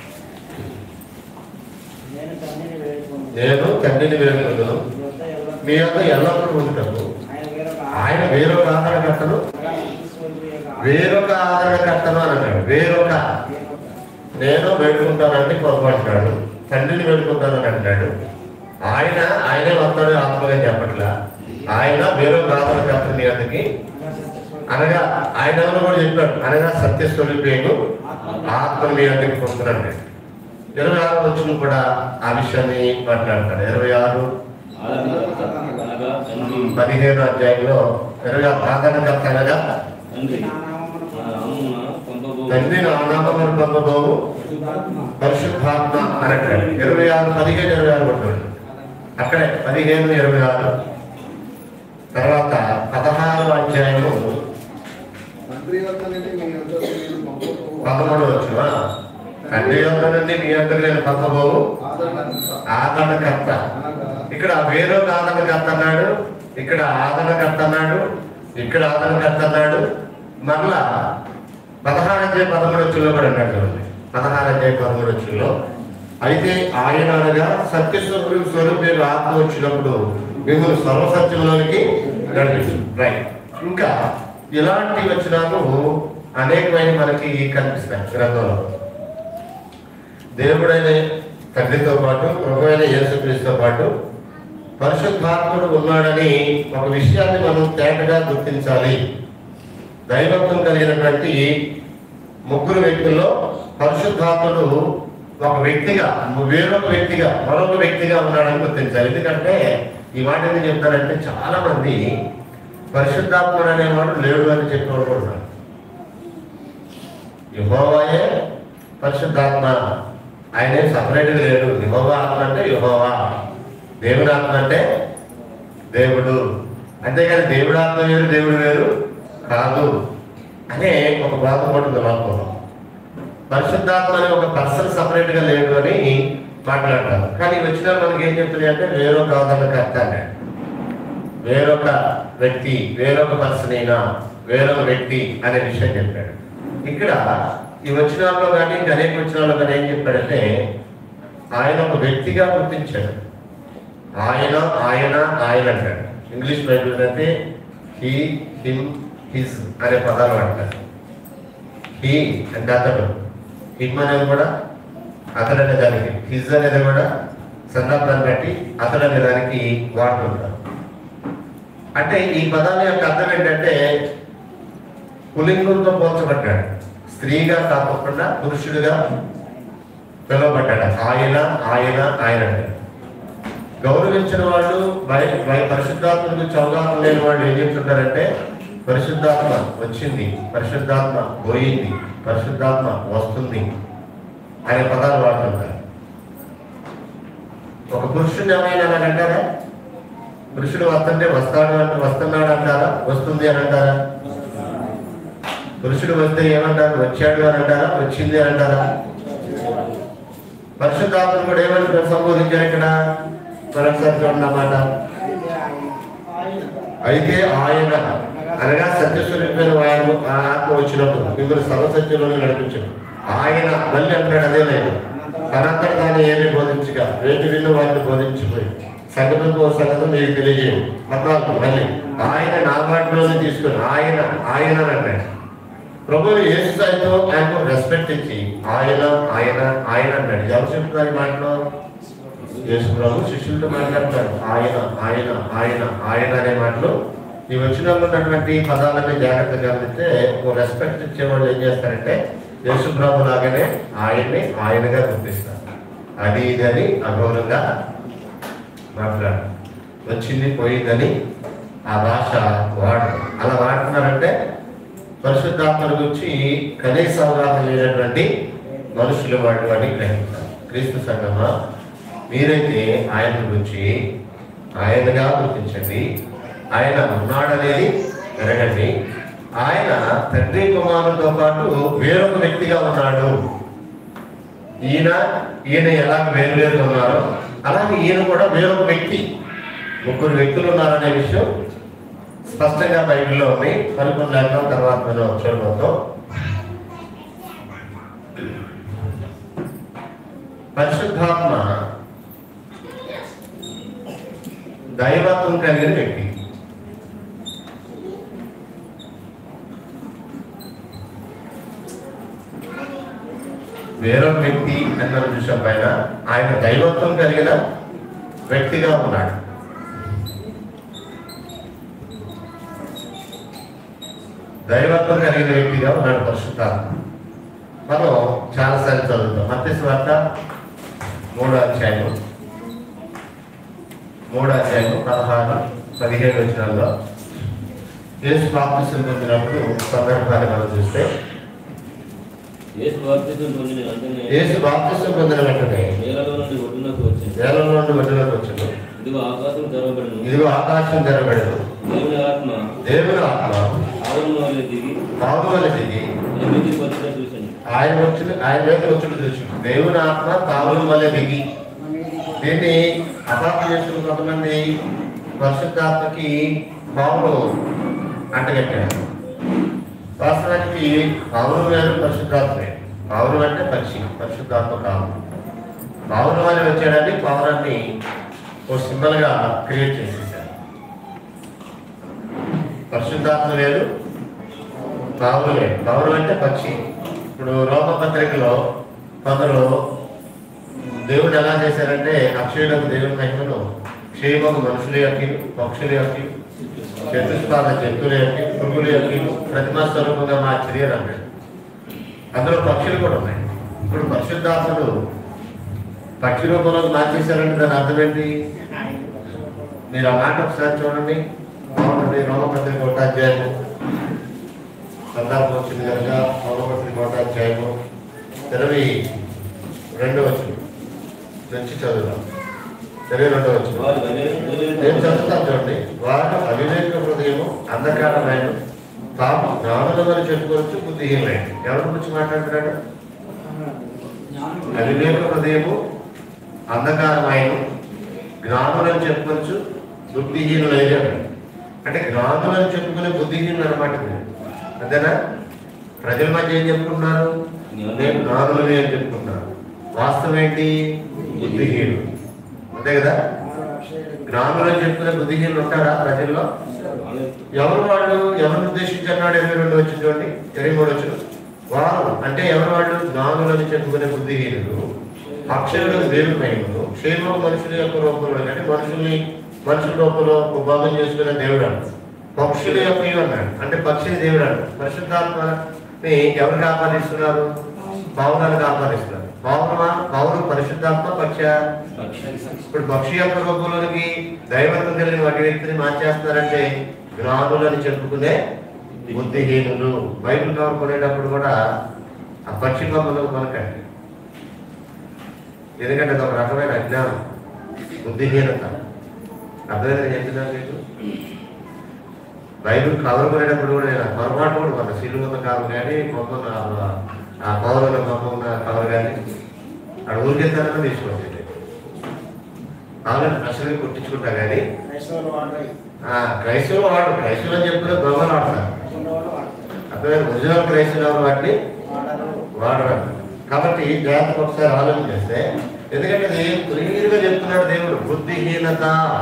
నేను తండ్రిని వేడుకుంటున్నాను. నేను తండ్రిని వేడుకుంటున్నాను మీ వద్ద మీ ఎల్లప్పుడూ యొక్క ఎల్లప్పుడూ ఉంటున్నాను ఆయన వేరొక ఆయన వేరొక ఆదరణకర్తను అనగా ఈశ్వరుని యొక్క వేరొక ఆదరణకర్తను అని అన్నాడు వేరొక వేరొక నేను వేడుకుంటానంటే పొరపాటున్నాడు తండ్రిని వేడుకుంటానని అంటాడు ఆయన ఆయనే వస్తాడు ఆత్మగా చెప్పట్లా ఆయన వేరొక ఆదరణకర్తని అందుకి అనగా సత్యస్వరూపి అనగా ఆయన ఎవరు కూడా చెప్పాడు అనగా సత్యస్వరూపేను ఆత్మ మీ అందరికి పొందుతున్నాడు ఇరవై ఆరు వచ్చిన కూడా ఆ విషయాన్ని మాట్లాడతాడు ఇరవై ఆరు అనగా తండ్రి పదిహేను అధ్యాయంలో ఇరవై ప్రాధాన్యత అనగా తండ్రి నా నామమున పంపబో తండ్రి నామమును పంపబోవు పరిశుద్ధాత్మ అని అంటాడు ఇరవై ఆరు పదిహేను ఇరవై ఆరు కొట్టాడు అక్కడే పదిహేను ఇరవై ఆరు తర్వాత పదహారు అధ్యాయము తండ్రి యొక్క నుండి మీ అందరూ నేను పంపబోవు పదమూడు వచ్చిన తండ్రి యొక్క నుండి మీ అందరూ నేను పంపబోవు ఆదరణకర్త ఆదరణకర్త అనగా ఇక్కడ వేరొక ఆదరణకర్త అన్నాడు ఇక్కడ ఆదరణకర్త అన్నాడు ఇక్కడ ఆదరణకర్త అన్నాడు మరలా పదహారు అధ్యాయ పదమూడు వచ్చుల్లో కూడా అన్నాడు చూడండి పదహారు అధ్యాయ పదమూడు వచ్చుల్లో అయితే ఆయన అనగా సత్యస్వరూపి స్వరూపేరు ఆత్మ వచ్చినప్పుడు మిమ్మల్ని సర్వసత్యంలోనికి నడిపించు రైట్ ఇంకా ఇలాంటి వచనాలు అనేకమైన మనకి కనిపిస్తాయి గ్రంథంలో దేవుడైన తండ్రితో పాటు ప్రభువైన యేసుక్రీస్తుతో పాటు పరిశుద్ధాత్ముడు ఉన్నాడని ఒక విషయాన్ని మనం తేటగా గుర్తించాలి దైవత్వం కలిగినటువంటి ముగ్గురు వ్యక్తుల్లో పరిశుద్ధాత్ముడు ఒక వ్యక్తిగా వేరొక వ్యక్తిగా మరొక వ్యక్తిగా ఉన్నాడని గుర్తించాలి ఎందుకంటే ఈ మాట ఎందుకు చెప్తారంటే చాలా మంది పరిశుద్ధాత్ముడు అనేవాడు లేడు అని చెప్పేవాడు కూడా ఉన్నారు. యెహోవాయే పరిశుద్ధాత్మ ఆయనే సపరేట్గా లేడు యహోవా ఆత్మ అంటే యహోవా దేవుడు ఆత్మ అంటే దేవుడు అంతేగాని దేవుడు ఆత్మ వేరు దేవుడు వేరు కాదు అనే ఒక బాధపడుతుంది లోకంలో పరిశుద్ధాత్మ అనే ఒక పర్సన్ సపరేట్ గా లేడు అని మాట్లాడతారు కానీ వచ్చిన మనకి ఏం చెప్తుంది అంటే వేరొక అవతరణకర్త అన్నాడు వేరొక వ్యక్తి వేరొక పర్సన్ అయినా వేరొక వ్యక్తి అనే విషయం చెప్పాడు ఇక్కడ ఈ వచనాల్లో కానీ ఇంకా అనేక వచనాల్లో కానీ ఏం చెప్పాడంటే ఆయన ఒక వ్యక్తిగా గుర్తించాడు ఆయన ఆయన ఆయన అంటాడు ఇంగ్లీష్ బైబిల్ అయితే హీ హిమ్ హిజ్ అనే పదాలు వాడతారు హీ అంటే అతడు హిమ్ అనేది కూడా అతడు అనే దానికి హిజ్ అనేది కూడా సందర్భాన్ని బట్టి అతడు అనే దానికి వాడుతుంటారు అంటే ఈ పదాల యొక్క అర్థం ఏంటంటే పులింగంతో పోల్చబడ్డాడు స్త్రీగా కాకుండా పురుషుడిగా పిలువబడ్డాడు ఆయన ఆయన ఆయన అంటాడు. గౌరవించిన వాళ్ళు బయ- బయ- పరిశుద్ధాత్మ గురించి అవగాహన లేని వాళ్ళు ఏం చెప్తుంటారంటే పరిశుద్ధాత్మ వచ్చింది పరిశుద్ధాత్మ పోయింది పరిశుద్ధాత్మ వస్తుంది అనే పదాలు వాడుతుంటారు ఒక పురుషుడు ఏమైనా అని అంటారా పురుషుడు వస్తుంటే వస్తాడు అంటే వస్తున్నాడు అంటారా వస్తుంది అని అంటారా పురుషుడు వస్తే ఏమంటారు వచ్చాడు అని అంటారా వచ్చింది అని అంటారా పరిశుద్ధాత్మ కూడా ఏమని సంబోధించారు ఇక్కడ మరొకసారి చూడండి అన్నమాట అయితే ఆయన అనగా సత్యస్వరూపమైన ఆయన ఆ ఆత్మ వచ్చినప్పుడు మిమ్మల్ని సర్వసత్యంలోనే నడిపించడు ఆయన మళ్ళీ అంటాడు అదే లేదు తనంతట తాను ఏమి బోధించగా వేటి విన్న వారిని బోధించిపోయి సంగతంతో సంగతం మీకు తెలియజేయము పద్నాలుగు మళ్ళీ ఆయన నా మాటలోనే తీసుకుని ఆయన ఆయన అని అంటాడు ప్రభు యేసు సాయితో ఆయనకు రెస్పెక్ట్ ఇచ్చి ఆయన ఆయన ఆయన అన్నాడు ఎవరు చెప్తున్నారు ఈ మాటలో యేసు ప్రభు శిష్యులతో మాట్లాడతారు ఆయన ఆయన ఆయన ఆయన అనే మాటలు ఈ వచ్చిన ఉన్నటువంటి పదాలని జాగ్రత్తగా గమనిస్తే ఓ రెస్పెక్ట్ ఇచ్చేవాళ్ళు ఏం చేస్తారంటే యేసు ప్రభు లాగానే ఆయన్ని ఆయనగా గుర్తిస్తారు అది ఇది అని అగౌరవంగా మాట్లాడు వచ్చింది పోయిందని ఆ భాష వాడరు అలా వాడుతున్నారంటే పరిశుద్ధాత్మల గురించి కనీస అవగాహన లేనటువంటి మనుషులు వాళ్ళు అని గ్రహించారు క్రీస్తు సంగమా మీరైతే ఆయన గురించి ఆయనగా గుర్తించండి ఆయన ఉన్నాడనేది ఎరగండి ఆయన తండ్రి కుమారులతో పాటు వేరొక వ్యక్తిగా ఉన్నాడు ఈయన ఈయన ఎలా వేరు వేరుగా ఉన్నారో అలాగే ఈయన కూడా వేరొక వ్యక్తి ముగ్గురు వ్యక్తులు ఉన్నారనే విషయం స్పష్టంగా బైబిల్లో ఉంది మరికొన్ని లేఖనం తర్వాత మనం చూడబోతాం పరిశుద్ధాత్మ దైవత్వం కలిగిన వ్యక్తి వేరొక వ్యక్తి అన్న విషయం పైన ఆయన దైవత్వం కలిగిన వ్యక్తిగా ఉన్నాడు దైవత్వం కలిగిన వ్యక్తిగా ఉన్నాడు పరిశుద్ధాత్మ మనం చాలాసార్లు చదువుతాం మత్స్య వార్త మూడో అధ్యాయం మూడో అధ్యాయం పదహారు పదిహేడు వచ్చినాల్లో యేసు బాప్తిసం పొందినప్పుడు సందర్భాన్ని మనం చూస్తే యేసు బాప్తిసం పొందిన వెంటనే యేసు బాప్తిసం పొందిన వెంటనే నేలలో నుండి ఒడ్డునకు వచ్చింది నేల నుండి మధ్యలోకి వచ్చాడు ఇదిగో ఆకాశం తెరవబడిన ఇదిగో ఆకాశం తెరబడదు దేవుని ఆత్మ దేవుని ఆత్మ ఆవరణ వల్ల దిగి పావుల దిగి ఎనిమిది వచ్చిన చూసింది ఆయన వచ్చిన ఆయన మీద వచ్చుడు తెలుసు దేవుని ఆత్మ పావుల వల్ల దిగి దీన్ని అపార్థం చేసుకున్న కొంతమంది పరిశుద్ధాత్మకి పావులు అంటగట్టారు వాస్తవానికి పావులు వేరు పరిశుద్ధాత్మే పావులు అంటే పక్షి పరిశుద్ధాత్మ కాదు పావుల వల్ల వచ్చాడని పావురాన్ని ఓ సింబల్ గా క్రియేట్ చేసేసారు పరిశుద్ధాత్మ వేరు పావులు వేరు పావులు అంటే పక్షి ఇప్పుడు రోమపత్రికలో కొందరు దేవుడు ఎలా చేశారంటే అక్షయులకు దేవుని మహిమను క్షేమకు మనుషుల యొక్క పక్షుల యొక్క చతుష్పాద జంతువుల యొక్క పురుగుల యొక్క ప్రతిమా స్వరూపంగా మార్చరియని అన్నాడు అందులో పక్షులు కూడా ఉన్నాయి ఇప్పుడు పరిశుద్ధాత్ముడు పక్షి రూపంలోకి మార్చేశారంటే దాని అర్థం ఏంటి మీరు ఆ మాట ఒకసారి చూడండి బాగుంటుంది రోమపత్రిక ఒకటి అధ్యాయము సందర్భం వచ్చింది కనుక రోమపత్రిక ఒకటి అధ్యాయము ఇరవై రెండో వచ్చింది నుంచి చదువుదాం ఇరవై రెండో వచ్చింది వారు అవివేక- నేను చదువుతాను చూడండి వారు అవివేక హృదయము అంధకారమైన తాము జ్ఞానులమని చెప్పుకోవచ్చు బుద్ధిహీనమైన ఎవరి గురించి మాట్లాడుతున్నాడు అవివేక హృదయము అంధకారమైన జ్ఞానులని చెప్పుకోవచ్చు బుద్ధిహీనులైన అంటే జ్ఞానులని చెప్పుకునే బుద్ధిహీనులు అనమాట మీరు. అంతేనా ప్రజల మధ్య ఏం చెప్పుకున్నారు నేను జ్ఞానులని అని చెప్పుకున్నారు వాస్తవం ఏంటి బుద్ధిహీనులు అంతే కదా జ్ఞానులని చెప్పుకునే బుద్ధిహీనులు ఉంటారా ప్రజల్లో ఎవరు వాళ్ళు ఎవరిని ఉద్దేశించి అన్నాడు ఇరవై రెండు వచ్చింది చూడండి ఇరవై మూడు వచ్చిన వారు అంటే ఎవరు వాళ్ళు జ్ఞానులని చెప్పుకునే బుద్ధిహీనులు అక్షరులకు దేవుని మహిమలు క్షేమ మనుషుల యొక్క రూపంలో అంటే మనుషుల్ని మనుషుల రూపంలో భాగం చేసుకునే దేవుడు అన్నాడు పక్షుల యొక్క ఇవి అన్నాడు అంటే పక్షుల దేవుడు అన్నాడు పరిశుద్ధాత్మని ఎవరు ఆపాదిస్తున్నారు పౌరాలకు ఆపాదిస్తున్నారు పౌరమా పౌరు పరిశుద్ధాత్మ పక్ష ఇప్పుడు పక్షి యొక్క రూపంలోనికి దైవత్వం కలిగిన వాటి వ్యక్తిని మార్చేస్తున్నారంటే జ్ఞానులని చెప్పుకునే బుద్ధిహీనులు బైబిల్ కవర్ కొనేటప్పుడు కూడా ఆ పక్షి బొమ్మలు కొనకండి ఎందుకంటే అది ఒక రకమైన అజ్ఞానం బుద్ధిహీనత అర్థమైందని చెప్తున్నాను మీకు బైబిల్ కవర్ కొనేటప్పుడు కూడా నేను పొరపాటు కూడా కొన్న సిలువత కవర్ కానీ బొమ్మ ఆ పౌరుల బొమ్మ ఉన్న కవర్ కానీ అక్కడ ఊరికెత్తానని తీసుకోండి కావాలని అసలు కుట్టించుకుంటా కానీ క్రైస్తవులు వాడతాయి ఆ క్రైస్తవులు వాడు క్రైస్తవులు అని చెప్పిన దొంగలు వాడతారు ఉన్నవాళ్ళు వాడతారు అర్థమైన ఒరిజినల్ క్రైస్తవులు వాటిని వాడరు వాడరు కాబట్టి జాగ్రత్త ఒకసారి ఆలోచన చేస్తే ఎందుకంటే అది క్లియర్గా చెప్తున్నాడు దేవుడు బుద్ధిహీనత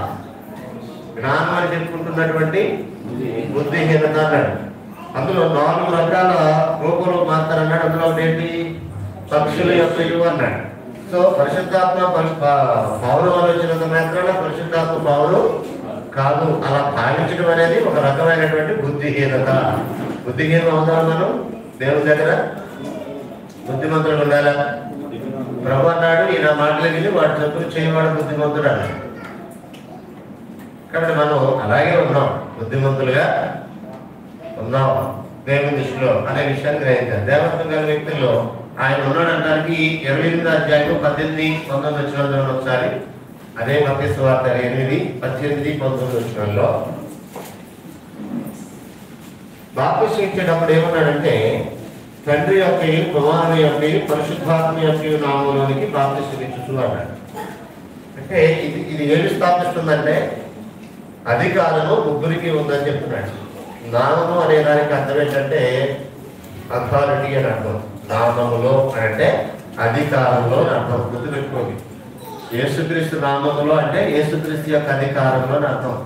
జ్ఞానం అని చెప్పుకుంటున్నటువంటి బుద్ధిహీనత అన్నాడు అందులో నాలుగు రకాల రూపంలో మారుతారన్నాడు అందులో ఒకటి ఏంటి పక్షుల యొక్క ఇల్లు అన్నాడు సో పరిశుద్ధాత్మ పరి- పా- పౌరు ఆలోచన మాత్రాన పరిశుద్ధాత్మ పౌరు కాదు అలా భావించడం అనేది ఒక రకమైనటువంటి బుద్ధిహీనత బుద్ధిహీనం అవుతాం మనం దేవుని దగ్గర బుద్ధిమంతులు ఉండాలా ప్రభు అన్నాడు ఈయన మాటలు విని వాటి చెప్పులు చేయవాడు బుద్ధిమంతుడు అన్నాడు కాబట్టి మనం అలాగే ఉన్నాం బుద్ధిమంతులుగా ఉన్నాం దేవుని దృష్టిలో అనే విషయాన్ని గ్రహించాలి దేవత్వం గల వ్యక్తుల్లో ఆయన ఉన్నాడు అనడానికి ఇరవై ఎనిమిది అధ్యాయం పద్దెనిమిది పంతొమ్మిది వచ్చిన ఒకసారి అదే మధ్యస్థ వార్త ఎనిమిది పద్దెనిమిది పంతొమ్మిది వచ్చినాల్లో బాప్తిసం ఇచ్చేటప్పుడు ఏమన్నాడంటే తండ్రి యొక్క కుమారుని యొక్క పరిశుద్ధాత్మ యొక్క నామంలోనికి బాప్తిసం ఇచ్చు అన్నాడు అంటే ఇది ఇది ఏమి స్థాపిస్తుందంటే అధికారము ముగ్గురికి ఉందని చెప్తున్నాడు నామము అనే దానికి అర్థం ఏంటంటే అథారిటీ అని అర్థం నామములో అని అంటే అధికారంలో అని అర్థం గుర్తుపెట్టుకోండి యేసుక్రీస్తు నామములో అంటే యేసుక్రీస్తు యొక్క అధికారంలో అని అర్థం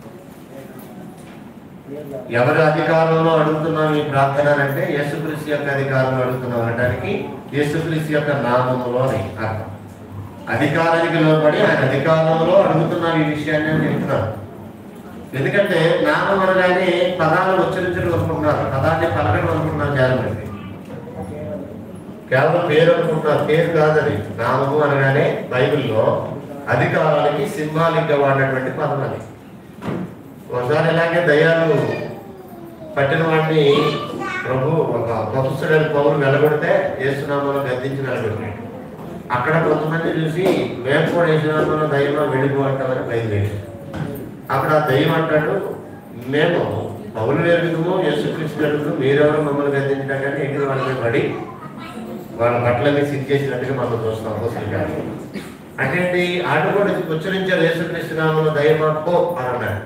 ఎవరి అధికారంలో అడుగుతున్నాం ఈ ప్రార్థన అంటే యేసుక్రీస్తు యొక్క అధికారంలో అడుగుతున్నాం అనడానికి యేసుక్రీస్తు యొక్క నామములో అని అర్థం అధికారానికి లోబడి ఆయన అధికారంలో అడుగుతున్నాం ఈ విషయాన్ని అని చెప్తున్నాను ఎందుకంటే నామం అనగానే పదాలు ఉచ్చరించడం అనుకుంటున్నారు పదాన్ని పలకడం అనుకుంటున్నారు చాలా మంది కేవలం పేరు అనుకుంటున్నారు పేరు కాదని నామము అనగానే బైబిల్లో అధికారాలకి సింబాలిక్ గా వాడినటువంటి పదం అది ఒకసారి ఇలాగే దయ్యాలు పట్టిన వాడిని ప్రభు ఒక ప్రొఫెసర్ పౌరులు నిలబడితే ఏసునామాలో గద్దించి నిలబెట్టాడు అక్కడ కొంతమంది చూసి మేము కూడా ఏసునామాలో దయ్యంలో వెళ్ళిపోతామని బయలుదేరి అక్కడ ఆ దయ్యం అంటాడు మేము పౌరులు ఎరుగుదము యేసుక్రీస్తు ఎరుగుదు మీరెవరు మమ్మల్ని గద్దించడం కానీ ఎగిరి వాళ్ళ మీద పడి వాళ్ళ బట్టలన్నీ సిద్ధి చేసినట్టుగా మనం చూస్తాం అపోసలు గారు అంటే ఏంటి ఆడు కూడా ఉచ్చరించారు యేసుక్రీస్తు నామంలో దయ్యమా పో అని అన్నాడు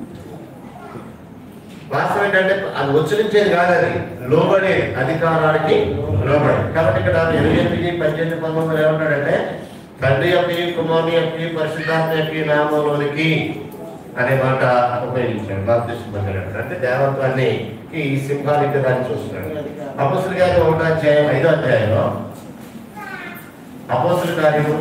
వాస్తవం ఏంటంటే అది ఉచ్చరించేది కాదు అది లోబడే అధికారానికి లోబడి కాబట్టి ఇక్కడ ఇరవై ఎనిమిది పద్దెనిమిది పంతొమ్మిది ఏమంటాడంటే తండ్రి యొక్క కుమారుని యొక్క పరిశుద్ధాత్మ యొక్క నామంలోనికి అనే మాట ఉపయోగించాడు బాప్తిస్ట్ పొందాడు అంటే దేవత్వాన్ని ఈ సింహాలిక్ దాన్ని చూస్తున్నాడు అపోసుల గారి ఒకటో అధ్యాయం ఐదో అధ్యాయంలో అపోసుల కార్యము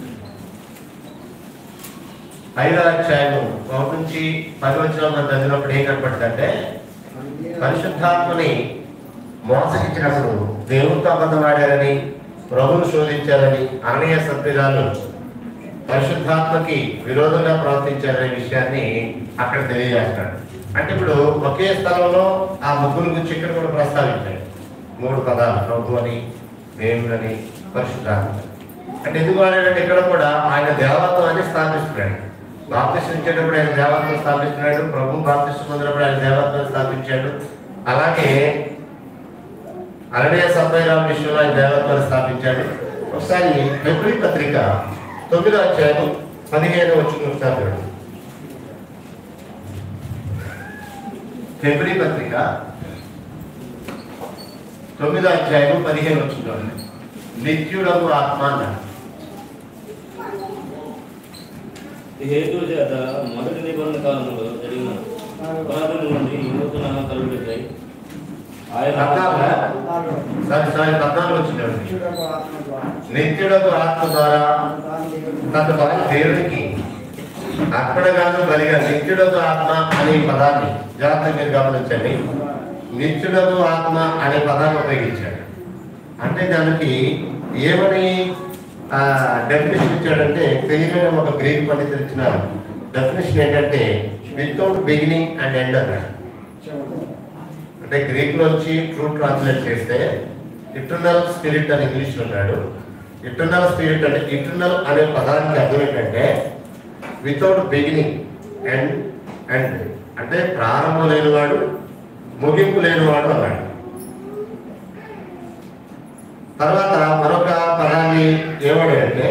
ఐదో అధ్యాయము ఒకటి నుంచి పది వచ్చిన మనం చదివినప్పుడు ఏం కనపడుతుందంటే పరిశుద్ధాత్మని మోసగించినప్పుడు దేవునితో అబద్ధమాడారని ప్రభువును శోధించారని అననీయ సత్యగాలు పరిశుద్ధాత్మకి విరోధంగా ప్రవర్తించారనే విషయాన్ని అక్కడ తెలియజేస్తాడు అంటే ఇప్పుడు ఒకే స్థలంలో ఆ ముగ్గురు గురించి ఇక్కడ కూడా ప్రస్తావించాడు మూడు పదాలు ప్రభు అని దేవుడని పరిశుద్ధాత్మ అంటే ఎందుకు వాడాడంటే ఇక్కడ కూడా ఆయన దేవత్వాన్ని స్థాపిస్తున్నాడు బాప్తిస్ట్ ఇచ్చేటప్పుడు ఆయన దేవత్వం స్థాపిస్తున్నాడు ప్రభు బాప్తిస్ట్ పొందినప్పుడు ఆయన దేవత్వం స్థాపించాడు అలాగే అరణ్య సభ్యరామ విషయంలో ఆయన దేవత్వాన్ని స్థాపించాడు ఒకసారి ఫిబ్రవరి పత్రిక తొమ్మిదో అధ్యాయం పదిహేను వచ్చిన ఒకసారి చూడండి. ఫిబ్రవరి పత్రిక తొమ్మిదో అధ్యాయం పదిహేను వచ్చిన నిత్యుడము ఆత్మ అన్నాడు ఈ హేతు చేత మొదటి నిబంధన కాలంలో జరిగిన పురాతన నుండి ఈ నూతన కలుగుతాయి ఆయన పద్నాలుగు సారీ సారీ పద్నాలుగు వచ్చినాడు నిత్యుడకు ఆత్మ ద్వారా నిత్యుడకు ఆత్మ ద్వారా తాను దేవుడు తన బలి దేవునికి అక్కడ కాదు బలిగా నిత్యుడకు ఆత్మ అనే పదాన్ని జాగ్రత్తగా మీరు గమనించండి నిత్యుడకు ఆత్మ అనే పదాన్ని ఉపయోగించాడు అంటే దానికి ఏమని డెఫినేషన్ ఇచ్చాడంటే తెలియని ఒక గ్రీక్ పండితులు ఇచ్చిన డెఫినేషన్ ఏంటంటే వితౌట్ బిగినింగ్ అండ్ ఎండ్ అన్నాడు చెవుడు. అంటే గ్రీక్ నుంచి ట్రూ ట్రాన్స్లేట్ చేస్తే ఇటర్నల్ స్పిరిట్ అని ఇంగ్లీష్ ఉన్నాడు ఇటర్నల్ స్పిరిట్ అంటే ఇటర్నల్ అనే పదానికి అర్థం ఏంటంటే వితౌట్ బిగినింగ్ అండ్ అండ్ అంటే ప్రారంభం లేనివాడు ముగింపు లేనివాడు అన్నాడు తర్వాత మరొక పదాన్ని ఏమన్నాడంటే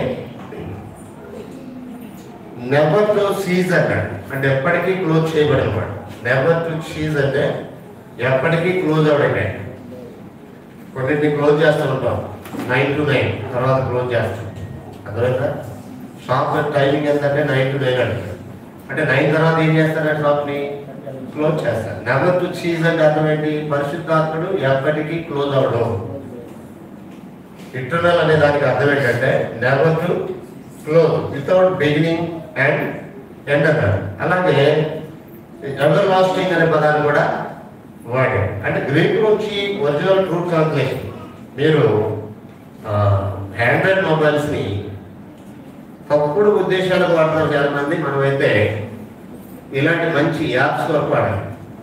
నెవర్ టు సీజ్ అన్నాడు అంటే ఎప్పటికీ క్లోజ్ చేయబడినవాడు నెవర్ టు సీజ్ అంటే ఎప్పటికీ క్లోజ్ అవడండి కొన్నింటిని క్లోజ్ చేస్తూ ఉంటాం నైన్ టు నైన్ తర్వాత క్లోజ్ చేస్తాం అర్థమైందా షాప్ టైమింగ్ ఎంత అంటే నైన్ టు నైన్ అంటారు అంటే నైన్ తర్వాత ఏం చేస్తారు షాప్ని క్లోజ్ చేస్తారు నెవర్ టు చీజ్ అంటే అర్థం ఏంటి పరిశుద్ధాత్ముడు ఎప్పటికీ క్లోజ్ అవడం ఇంటర్నల్ అనే దానికి అర్థం ఏంటంటే never to close without beginning and end అన్నారు అలాగే ఎవర్ లాస్టింగ్ అనే పదాన్ని కూడా వాడాడు అంటే గ్రీక్ నుంచి ఒరిజినల్ ట్రూ ట్రాన్స్లేషన్ మీరు హ్యాండ్రెడ్ మొబైల్స్ని తప్పుడు ఉద్దేశాలకు వాడుతున్నారు చాలా మంది మనమైతే ఇలాంటి మంచి యాప్స్ వరకు వాడాలి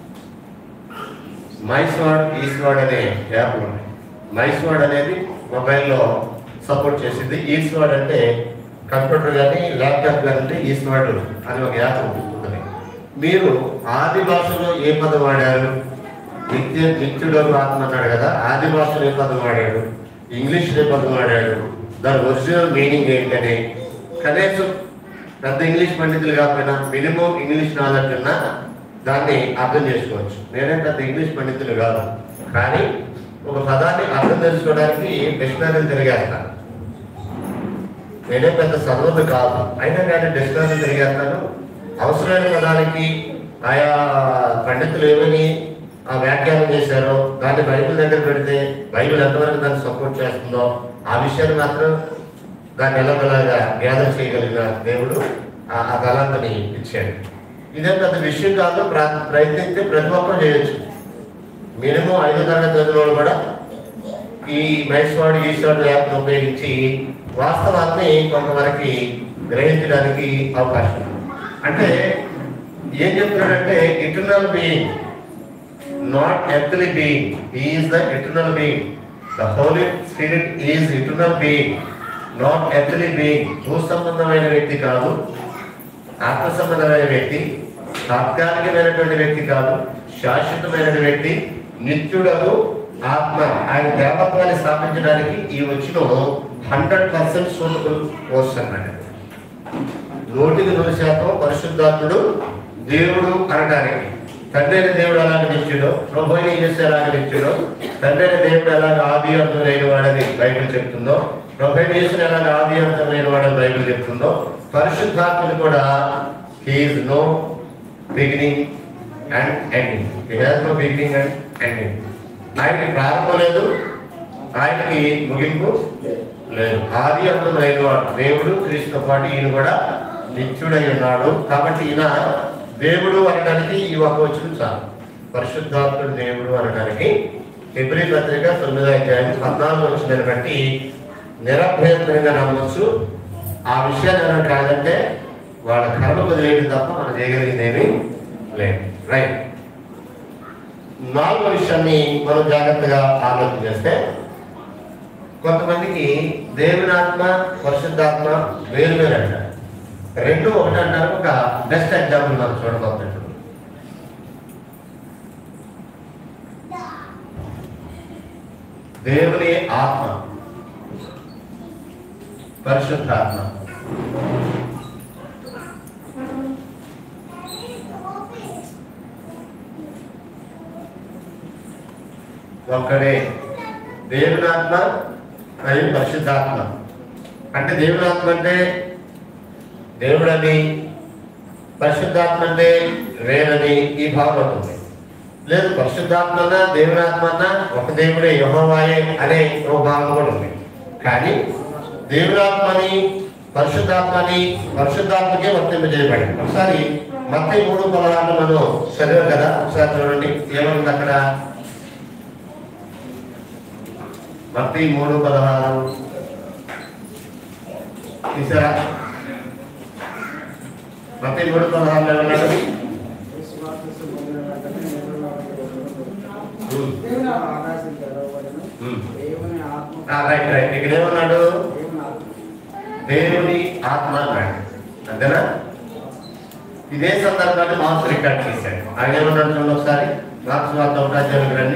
మైస్వాడ్ ఈస్వాడ్ అనే యాప్ ఉన్నాయి మైస్వాడ్ అనేది మొబైల్లో సపోర్ట్ చేసింది ఈస్వాడ్ అంటే కంప్యూటర్ కానీ ల్యాప్టాప్ కానీ అంటే ఈస్వాడ్ అని ఒక యాప్ ఉంటుంది మీరు ఆది భాషలో ఏ పదం వాడారు నిత్య నిత్యుడు ఆత్మ అన్నాడు కదా ఆది భాషలో ఏ పదం వాడాడు ఇంగ్లీష్ ఏ పదం వాడాడు దాని ఒరిజినల్ మీనింగ్ ఏంటని కనీసం పెద్ద ఇంగ్లీష్ పండితులు కాకపోయినా మినిమం ఇంగ్లీష్ నాలెడ్జ్ ఉన్నా దాన్ని అర్థం చేసుకోవచ్చు నేనే పెద్ద ఇంగ్లీష్ పండితులు కాదు కానీ ఒక పదాన్ని అర్థం చేసుకోవడానికి డిక్షనరీలు తిరిగేస్తాను నేనే పెద్ద చదవదు కాదు అయినా కానీ డిక్షనరీ తిరిగేస్తాను అవసరమైన పదానికి ఆయా పండితులు ఏమని ఆ వ్యాఖ్యానం చేశారో దాన్ని బైబిల్ దగ్గర పెడితే బైబిల్ ఎంతవరకు దాన్ని సపోర్ట్ చేస్తుందో ఆ విషయాన్ని మాత్రం దాన్ని ఎలాగలాగా గ్యాదర్ చేయగలిగిన దేవుడు ఆ ఆ తలాంతని ఇచ్చాడు ఇదే పెద్ద విషయం కాదు ప్ర- ప్రయత్నిస్తే ప్రతి ఒక్కరు చేయొచ్చు మినిమం ఐదో తరగతి చదివిన వాళ్ళు కూడా ఈ మైస్వాడ్ ఈశ్వరుడు యాప్ను ఉపయోగించి వాస్తవాన్ని కొంతవరకు గ్రహించడానికి అవకాశం ఉంది. అంటే ఏం చెప్తున్నాడంటే eternal being not earthly being is the eternal being the Holy Spirit is eternal being not earthly being భూ సంబంధమైన వ్యక్తి కాదు ఆత్మ సంబంధమైన వ్యక్తి తాత్కాలికమైనటువంటి వ్యక్తి కాదు శాశ్వతమైన వ్యక్తి నిత్యుడకు ఆత్మ ఆయన దేవత్వాన్ని స్థాపించడానికి ఈ వచ్చిన హండ్రెడ్ పర్సెంట్ సూటబుల్ పోస్ట్ అన్నాడు నూటికి నూరు శాతం పరిశుద్ధాత్ముడు దేవుడు అనడానికి తండ్రి అయిన దేవుడు ఎలాగ నిత్యుడో ప్రభు అయిన యేసు ఎలాగ నిత్యుడో తండ్రి అయిన దేవుడు ఎలాగ ఆది అంతమైన వాడని బైబిల్ చెప్తుందో ప్రభు అయిన యేసుని ఎలాగ ఆది అంతమైన వాడని బైబిల్ చెప్తుందో పరిశుద్ధాత్ముడు కూడా he is no beginning and ending he has no beginning and ending ఆయనకి ప్రారంభం లేదు ఆయనకి ముగింపు లేదు ఆది అంతమైన వాడు దేవుడు క్రీస్తు పాటు ఈయన కూడా నిత్యుడై ఉన్నాడు కాబట్టి ఈయన దేవుడు అనడానికి ఈ ఒక వచ్చిన చాలు పరిశుద్ధాత్ముడు దేవుడు అనడానికి ఫిబ్రి పత్రిక తొమ్మిదో అధ్యాయం పద్నాలుగు వచ్చిన బట్టి నిరభ్యంతరంగా నమ్మొచ్చు ఆ విషయాన్ని ఏమైనా కాదంటే వాళ్ళ కర్మ వదిలేయడం తప్ప మనం చేయగలిగింది ఏమీ లేదు రైట్ నాలుగో విషయాన్ని మనం జాగ్రత్తగా ఆలోచన చేస్తే కొంతమందికి దేవునాత్మ పరిశుద్ధాత్మ వేరు వేరు అంటారు రెండు ఒకటి అంటారు ఒక బెస్ట్ ఎగ్జాంపుల్ మనం చూడబోతున్నట్టు దేవుని ఆత్మ పరిశుద్ధాత్మ ఒక్కడే దేవునాత్మ మరియు పరిశుద్ధాత్మ అంటే దేవునాత్మ అంటే దేవుడని పరిశుద్ధాత్మ అంటే వేరని ఈ భావన ఉంటుంది లేదు పరిశుద్ధాత్మ అన్నా దేవునాత్మ అన్నా ఒక దేవుడే యహోవాయే అనే ఒక భావన కూడా ఉంది కానీ దేవునాత్మని పరిశుద్ధాత్మని పరిశుద్ధాత్మకే వర్తింపజేయబడింది ఒకసారి మత్తి మూడు పదహారులు మనం చదివాం కదా ఒకసారి చూడండి ఏముంది అక్కడ మత్తి మూడు పదహారు తీసారా మత్తి మూడు పదహారులో ఏమన్నాడు విశ్వాసం పొందిన వెంటనే నేను వారికి వదలబోతున్నాను. ఉమ్. దేవుని ఆకాశం తెరవబడెను. ఉమ్. దేవుని ఆత్మ ఆ, రైట్ రైట్ ఇక్కడ ఏమన్నాడు దేవుని ఆత్మ దేవుని ఆత్మ అన్నాడు అంతేనా ఇదే సందర్భాన్ని మార్క్స్ రికార్డ్ చేశాడు ఆయన ఏమన్నాడు చూడండి ఒకసారి మార్క్స్ వార్త ఒకటో అధ్యాయం రండి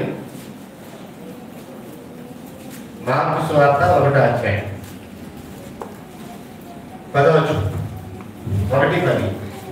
మార్క్స్ వార్త ఒకటో అధ్యాయం పదవచ్చు ఒకటి పది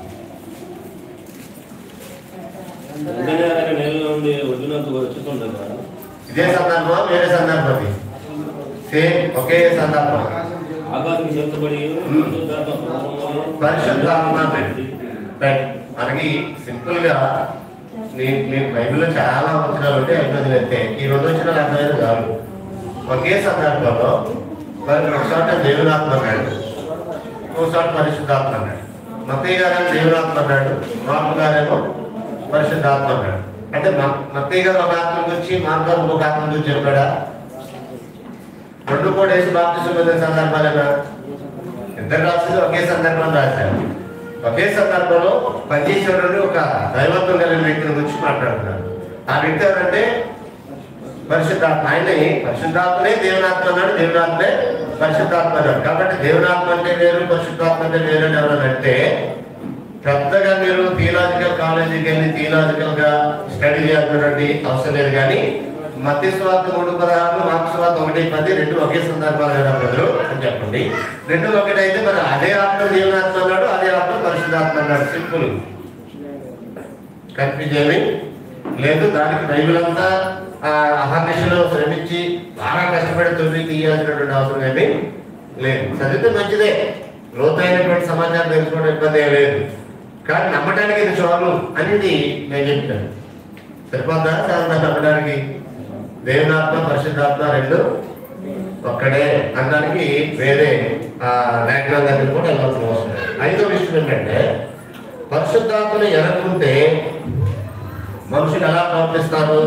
వెంటనే ఆయన నేల నుండి ఒడ్డునకు వచ్చుతుండగా ఇదే సందర్భం వేరే సందర్భం ఇది సేమ్ ఒకే సందర్భం ఆకాశం దేవుని ఆకాశం చేతబడి పరిశుద్ధాత్మ రైట్ మనకి సింపుల్ గా మీ మీ బైబిల్లో చాలా వచనాలు ఉంటే అయిపోయింది వెళ్తే ఈ రెండు వచనాలు అర్థమైనది కాదు ఒకే సందర్భంలో మరి ఒక చోట దేవునాత్మ అన్నాడు ఇంకో చోట పరిశుద్ధాత్మ అన్నాడు మత్తయ్య గారు దేవునాత్మ అన్నాడు మార్పు గారేమో పరిశుద్ధాత్మ అన్నాడు అంటే మ- మత్తయ్య గారు ఒక ఆత్మ గురించి మార్పు గారు ఒక ఆత్మ గురించి చెప్పాడా రెండు కూడా వేసి బాప్తిసం పొందిన సందర్భాలేనా ఇద్దరు రాసింది ఒకే సందర్భం రాశారు ఒకే సందర్భంలో పనిచేసేవాడు ఒక దైవత్వం కలిగిన వ్యక్తిని గురించి మాట్లాడుతున్నారు ఆ వ్యక్తి ఎవరంటే పరిశుద్ధాత్మ ఆయనే పరిశుద్ధాత్మనే దేవునాత్మ అన్నాడు దేవునాత్మే పరిశుద్ధాత్మ అన్నాడు కాబట్టి దేవునాత్మ అంటే వేరు పరిశుద్ధాత్మ అంటే వేరు అని ఎవరైనా అంటే పెద్దగా మీరు థియలాజికల్ కాలేజీకి వెళ్ళి థియలాజికల్ గా స్టడీ చేయాల్సినటువంటి అవసరం లేదు కానీ మధ్య స్వార్థ మూడు పదహారు మార్క్స్ స్వార్థ ఒకటి పది రెండు ఒకే సందర్భాలు కదా ప్రజలు అని చెప్పండి రెండు ఒకటైతే మరి అదే ఆత్మ దేవునాత్మ అన్నాడు అదే ఆత్మ పరిశుద్ధాత్మ అన్నాడు సింపుల్ కన్ఫ్యూజ్ ఏమి లేదు దానికి బైబిల్ అంతా ఆ, అహర్నిశలో శ్రమించి బాగా కష్టపడి తొమ్మిది తీయాల్సినటువంటి అవసరం ఏమి లేదు చదివితే మంచిదే లోతైనటువంటి సమాచారం తెలుసుకోవడం ఇబ్బంది ఏం లేదు కానీ నమ్మటానికి ఇది చాలు అనేది నేను చెప్తాను సరిపోద్దా చాలా నమ్మడానికి దేవునాత్మ పరిశుద్ధాత్మ రెండు ఒక్కడే అనడానికి వేరే ఆ, లేఖనాల దగ్గర కూడా వెళ్ళాల్సిన అవసరం లేదు. ఐదో విషయం ఏంటంటే పరిశుద్ధ పరిశుద్ధాత్మని ఎరకుంటే మనుషులు ఎలా ప్రవర్తిస్తారు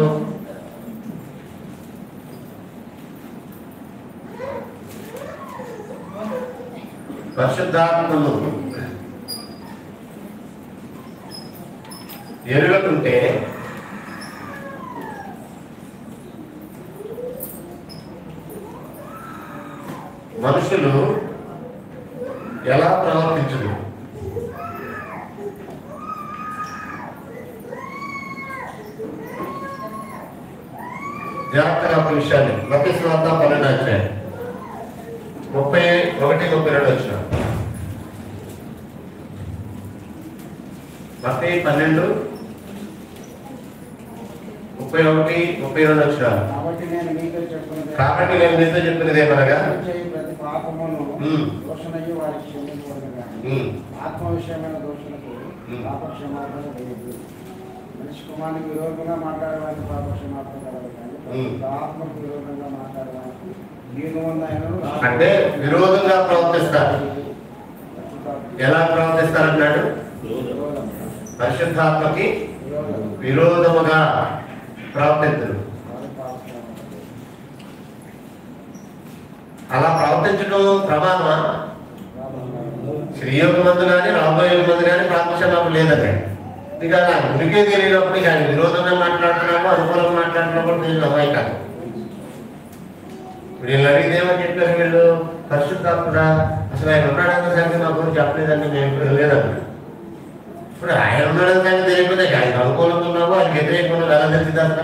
పరిశుద్ధాత్మను ఎరుగకుంటే మనుషులు ఎలా ప్రవర్తించదు జాగ్రత్తగా ఒక విషయాన్ని మత స్వార్థ పన్నెండు వచ్చాయి ముప్పై ఒకటి ముప్పై రెండు వచ్చిన మత పన్నెండు ముప్పై ఒకటి ముప్పై రెండు వచ్చిన కాబట్టి నేను మీతో చెప్పినది కాబట్టి నేను మీతో చెప్పినది ఏమనగా చేయి ప్రతి పాపమును ఉమ్. దోషణయ్యి వారికి క్షమించబడదు కానీ ఉమ్, ఆత్మ విషయమైన దోషులకు ఉమ్. పాప క్షమాపణ లేదు మనిషి కుమారునికి విరోధంగా మాట్లాడేవారికి పాప క్షమాపణ కలదు కానీ ఉమ్. ఆత్మకు విరోధంగా మాట్లాడేవారికి దీని వల్ల అంటే విరోధంగా ప్రవర్తిస్తారు ఎలా ప్రవర్తిస్తారన్నాడు విరోధం పరిశుద్ధాత్మకి విరోధం విరోధముగా ప్రవర్తించరు వారి పాప క్షమాపణ. అలా ప్రవర్తించడం ప్రమాదమా రాబోతున్నారు. శ్రీయోగ మందు కానీ రాబోయే మందు కానీ ప్రాపక్షమాపం లేదండి ఇక నా ఉనికి తెలియనప్పుడు కానీ విరోధంగా మాట్లాడుతున్నామో అనుకూలంగా మాట్లాడుతున్నప్పుడు తెలియదు అమ్మాయి కాదు ఇప్పుడు వీళ్ళు అడిగితే ఏమని చెప్పారు వీళ్ళు పరిశుద్ధాత్మడా అసలు ఆయన ఉన్నాడన్న సంగతి మా గురించి చెప్పలేదండి మేము లేదన్నారు ఇప్పుడు ఆయన ఉన్నాడన్న సంగతి తెలియకపోతే ఆయన అనుకూలంగా ఉన్నామో ఆయన వ్యతిరేకంగా ఎలా తెలిసింది అసలు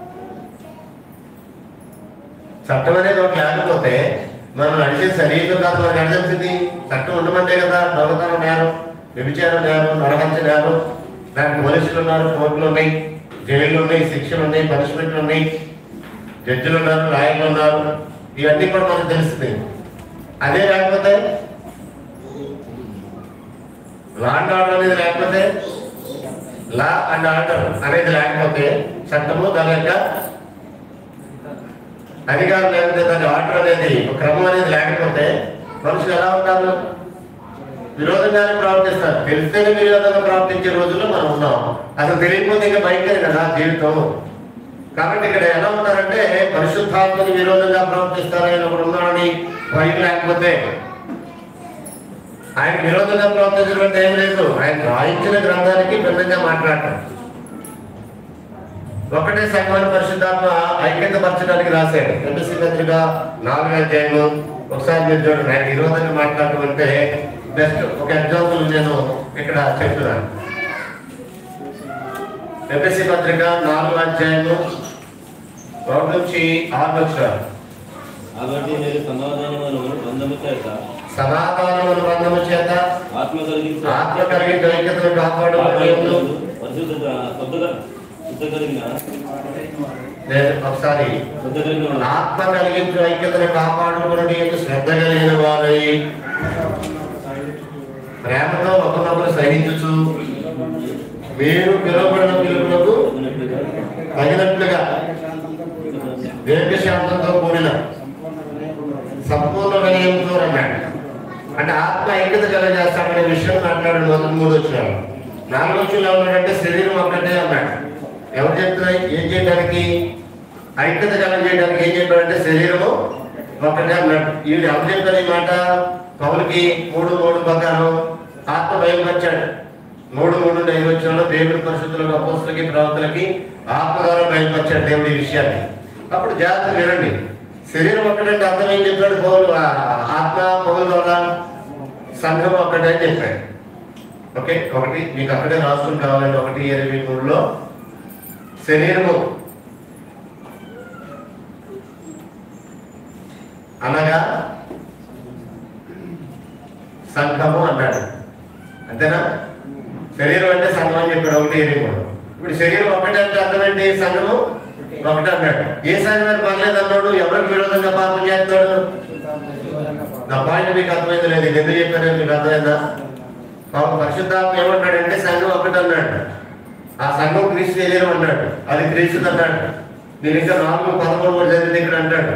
చట్టం అనేది ఒకటి లేకపోతే మనం నడిచేది సరిగ్గా కాదు మనకు నడిచింది చట్టం ఉండమంటే కదా దొంగతనం నేరం వ్యభిచారం నేరం నరహంస నేరం దానికి పోలీసులు ఉన్నారు కోర్టులు ఉన్నాయి జైళ్ళు ఉన్నాయి శిక్షలు ఉన్నాయి పనిష్మెంట్లు ఉన్నాయి జడ్జిలు ఉన్నారు లాయర్లు ఉన్నారు ఇవన్నీ కూడా మనకు తెలుస్తుంది అదే లేకపోతే లా అండ్ ఆర్డర్ అనేది లేకపోతే లా అండ్ ఆర్డర్ అనేది లేకపోతే చట్టము దాని యొక్క అధికారం లేకపోతే దాని ఆర్డర్ అనేది ఒక క్రమం అనేది లేకపోతే మనుషులు ఎలా ఉంటారు విరోధంగానే ప్రవర్తిస్తారు తెలిస్తేనే విరోధంగా ప్రవర్తించే రోజుల్లో మనం ఉన్నాం అసలు తెలియకపోతే ఇంకా భయంకరం కదా జీవితం కాబట్టి ఇక్కడ ఎలా ఉంటారంటే పరిశుద్ధాత్మని విరోధంగా ప్రవర్తిస్తారు ఆయన ఒకడు ఉన్నాడని భయం లేకపోతే ఆయన విరోధంగా ప్రవర్తించడం అంటే ఏం లేదు ఆయన రాయించిన గ్రంథానికి భిన్నంగా మాట్లాడటం ఒకటే సంఘాన్ని పరిశుద్ధాత్మ ఐక్యతపరచడానికి రాశాడు ఎంపీసీ పత్రిక నాలుగు అధ్యాయులు ఒకసారి మీరు చూడండి ఆయన విరోధంగా మాట్లాడటం అంటే బెస్ట్ ఒక ఎగ్జాంపుల్ నేను ఇక్కడ చెప్తున్నాను ఎంపీసీ పత్రిక నాలుగు అధ్యాయులు ఒకటి నుంచి ఆరు వచ్చారు కాబట్టి మీరు సమాధానమును బంధము చేత సమాధానముల బంధము చేత ఆత్మ కలిగించు ఆత్మ కలిగి ఐక్యతను కాపాడు పరిశుద్ధ శుద్ధ శుద్ధ కలిగిన నేను ఒకసారి శుద్ధ కలిగిన ఆత్మ కలిగించు ఐక్యతను కాపాడుకుని శ్రద్ధ కలిగిన వారై ప్రేమతో ఒకరినొకరు సహించుచు మీరు పిలువబడిన పిలుపులకు తగినట్లుగా శాంతంతో కూడిన దీర్ఘశాంతంతో కూడిన సంపూర్ణ వినయముతో సంపూర్ణ వినయంతో అన్నాడు అంటే ఆత్మ ఐక్యత కలగజేస్తాడనే విషయం మాట్లాడు మొదటి మూడు వచ్చినాడు నాలుగు వచ్చిన ఏమన్నాడంటే శరీరం ఒక్కటే అన్నాడు ఎవరు చెప్తున్నాయి ఏం చేయడానికి ఐక్యత కలగజేయడానికి ఏం చెప్పాడంటే శరీరము ఒకటే అన్నాడు వీడు ఎవరు చెప్పారు ఈ మాట పౌలకి మూడు మూడు ప్రకారం ఆత్మ బయలుపరిచాడు మూడు మూడు ఐదు వచ్చిన దేవుడి పరిశుద్ధులకు అపోస్తులకి ప్రవర్తలకి ఆత్మ ద్వారా బయలుపరిచాడు దేవుడి ఈ విషయాన్ని అప్పుడు జాగ్రత్త వినండి శరీరం ఒక్కటంటే అర్థం ఏం చెప్పాడు పౌలు ఆ ఆత్మ పౌలు ద్వారా సంఘం ఒక్కటే అని చెప్పాడు ఓకే ఒకటి మీకు అక్కడే రాసుకుని కావాలండి ఒకటి ఇరవై మూడులో శరీరము అనగా సంఘము అన్నాడు అంతేనా శరీరం అంటే సంఘం అని చెప్పాడు ఒకటి ఇరవై మూడు ఇప్పుడు శరీరం ఒకటే అంటే అర్థం ఏంటి సంఘము ఒకటే అన్నాడు ఏ సంఘం పర్లేదు అన్నాడు ఎవరికి విరోధంగా పాపం చేస్తాడు నా పాయింట్ మీకు అర్థమైంది లేదు ఇది ఎందుకు చెప్పాను మీకు అర్థమైందా పాపం పరిశుద్ధాత్మ ఏమంటాడంటే సంఘం ఒకటి అన్నాడు ఆ సంఘం క్రీస్తు శరీరం అన్నాడు అది క్రీస్తు అన్నాడు నేను ఇంకా నాలుగు పదమూడు కూడా చదివితే ఇక్కడ అంటాడు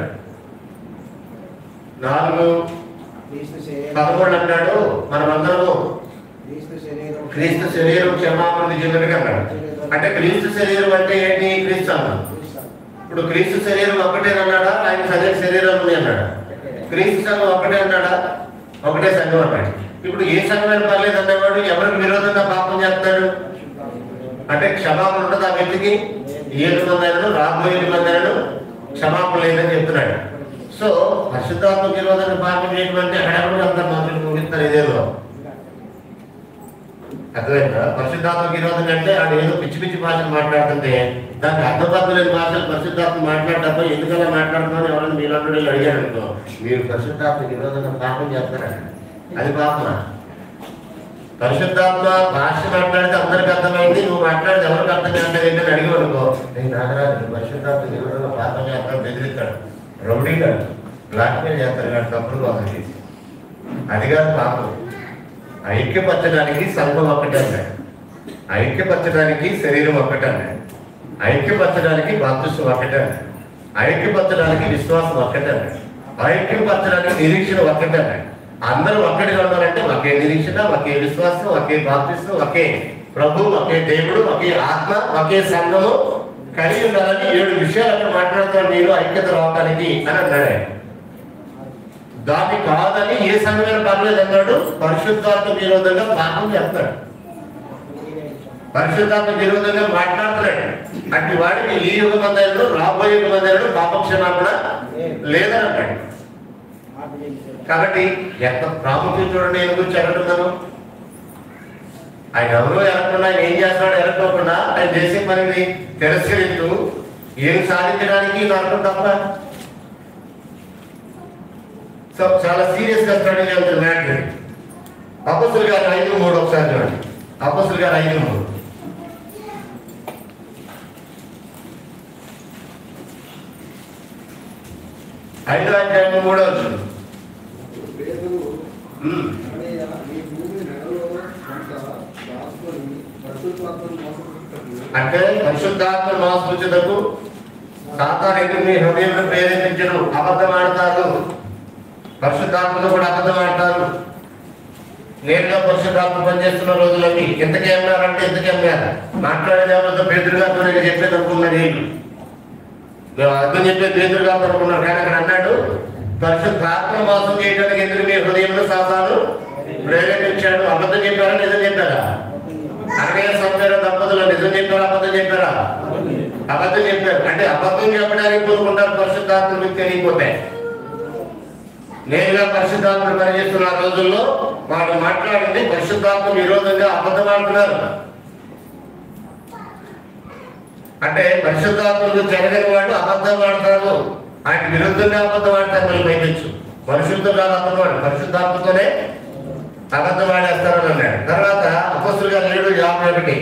నాలుగు క్రీస్తు శరీరం పదమూడు అంటాడు మనమందరము క్రీస్తు శరీరం క్రీస్తు శరీరం క్షమాపణ చెందుడిగా అన్నాడు అంటే క్రీస్తు శరీరం అంటే ఏంటి క్రీస్తు అన్నాడు ఇప్పుడు క్రీస్తు శరీరం ఒకటే అన్నాడా ఆయన సరే శరీరం ఉంది అన్నాడా క్రీస్తు సంఘం ఒకటే అన్నాడా ఒకటే సంఘం అన్నాడు ఇప్పుడు ఏ సంఘమైన పర్లేదు అన్నవాడు ఎవరికి విరోధంగా పాపం చేస్తాడు అంటే క్షమాపణ ఉండదు ఆ వ్యక్తికి ఏడు మంది రాబోయే మంది క్షమాపణ లేదని చెప్తున్నాడు సో పరిశుద్ధాత్మ విరోధాన్ని పాపం చేయడం అంటే అక్కడ అంత మంత్రులు ముగిస్తారు ఇదేదో అర్థమైందా పరిశుద్ధాత్మ విరోధం అంటే ఆడు ఏదో పిచ్చి పిచ్చి భాషలు మాట్లాడుతుంటే దానికి అర్థబద్ధ లేని భాషలు పరిశుద్ధాత్మ మాట్లాడటప్పుడు ఎందుకలా మాట్లాడుతున్నాను ఎవరైనా మీలాంటి వాళ్ళు అడిగారు అనుకో మీరు పరిశుద్ధాత్మ విరోధంగా పాపం చేస్తారా అది పాపమా పరిశుద్ధాత్మ భాష మాట్లాడితే అందరికి అర్థమైంది నువ్వు మాట్లాడితే ఎవరికి అర్థం కావట్లేదు ఏంటని అడిగి అనుకో నేను నాగరాజు పరిశుద్ధాత్మ విరోధంగా పాపం చేస్తాను బెదిరిస్తాడు రౌడీ గారు బ్లాక్మెయిల్ చేస్తాడు కానీ తప్పుడు అతనికి అది కాదు పాపం ఐక్యపరచడానికి సంఘం ఒక్కటే అన్నాడు ఐక్యపరచడానికి శరీరం ఒక్కటే అన్నాడు ఐక్యపరచడానికి బాప్తిష్టం ఒక్కటే అన్నాడు ఐక్యపరచడానికి విశ్వాసం ఒక్కటే అన్నాడు ఐక్యపరచడానికి నిరీక్షణ ఒక్కటే అన్నాడు అందరూ ఒక్కటిగా ఉండాలంటే ఒకే నిరీక్షణ ఒకే విశ్వాసం ఒకే బాప్తిష్టం ఒకే ప్రభు ఒకే దేవుడు ఒకే ఆత్మ ఒకే సంఘము కలిగి ఉండాలని ఏడు విషయాలు అక్కడ మాట్లాడుతారు మీరు ఐక్యత రావడానికి అని అన్నాడు ఆయన. దాన్ని కాదని ఏ సంఘమైన పర్లేదు అన్నాడు పరిశుద్ధాత్మ విరోధంగా పాపం చేస్తాడు పరిశుద్ధాత్మ విరోధంగా మాట్లాడుతున్నాడు అట్టి వాడికి ఈ యుగ మందిరంలో రాబోయే యుగ మందిరంలో పాప క్షమాపణ లేదని అన్నాడు కాబట్టి ఎంత ప్రాముఖ్యం చూడండి నేను గురించి ఎక్కడున్నాను ఆయన ఎవరో ఎరగకుండా ఆయన ఏం చేస్తున్నాడు ఎరగకుండా ఆయన చేసే పనిని తిరస్కరిస్తూ ఏం సాధించడానికి నరకం తప్ప సో చాలా సీరియస్ గా స్టడీ చేయాల్సిన మ్యాటర్ అపసులు గారు ఐదు మూడు ఒకసారి చూడండి అపసులు గారు ఐదు మూడు ఐదు అధ్యాయం మూడో వచ్చింది పేదలు ఉమ్. అన్నయ్య, ఈ భూమి నెలలో కొంత దాచుకొని పరిశుద్ధాత్మను మోసపుచ్చుటకు అంటే పరిశుద్ధాత్మ మోసపుచ్చుటకు సాతాను ఎదురు మీ హృదయంలో ప్రేరేపించడం అబద్ధం ఆడతారు పరిశుద్ధాత్మతో కూడా అబద్ధం ఆడతారు నేరుగా పరిశుద్ధాత్మ పనిచేస్తున్న రోజులకి ఎంతకే అన్నారంటే ఎంతకే అన్నారు మాట్లాడేది ఎవరితో పేదరుగా చెప్పేది అనుకున్నారు వీళ్ళు మేము అర్థం చెప్పేది పేదరుగా అనుకున్నారు కానీ అక్కడ అన్నాడు పరిశుద్ధాత్మ మోసం చేయడానికి ఎదురు మీ హృదయంలో సాతాను ప్రేరేపించాడు అబద్ధం చెప్పారా నిజం చెప్పారా అనగా సంసార దంపతులు నిజం చెప్పారా అబద్ధం చెప్పారా అబద్ధం చెప్పారు అంటే అబద్ధం చెప్పడానికి కోరుకుంటారు పరిశుద్ధాత్మ మీకు తెలియకపోతే నేరుగా పరిశుద్ధాత్మ పనిచేస్తున్న ఆ రోజుల్లో వాళ్ళు మాట్లాడింది పరిశుద్ధాత్మ విరోధంగా అబద్ధం ఆడుతున్నారు అంటే పరిశుద్ధాత్మకు జరగని వాళ్ళు అబద్ధం ఆడతారు ఆయన విరుద్ధంగా అబద్ధం ఆడతారు మళ్ళీ పైపించు పరిశుద్ధంగా అబద్ధం ఆడు పరిశుద్ధాత్మతోనే అబద్ధం ఆడేస్తారని అన్నాడు తర్వాత అపస్తులుగా ఏడు యాభై ఒకటి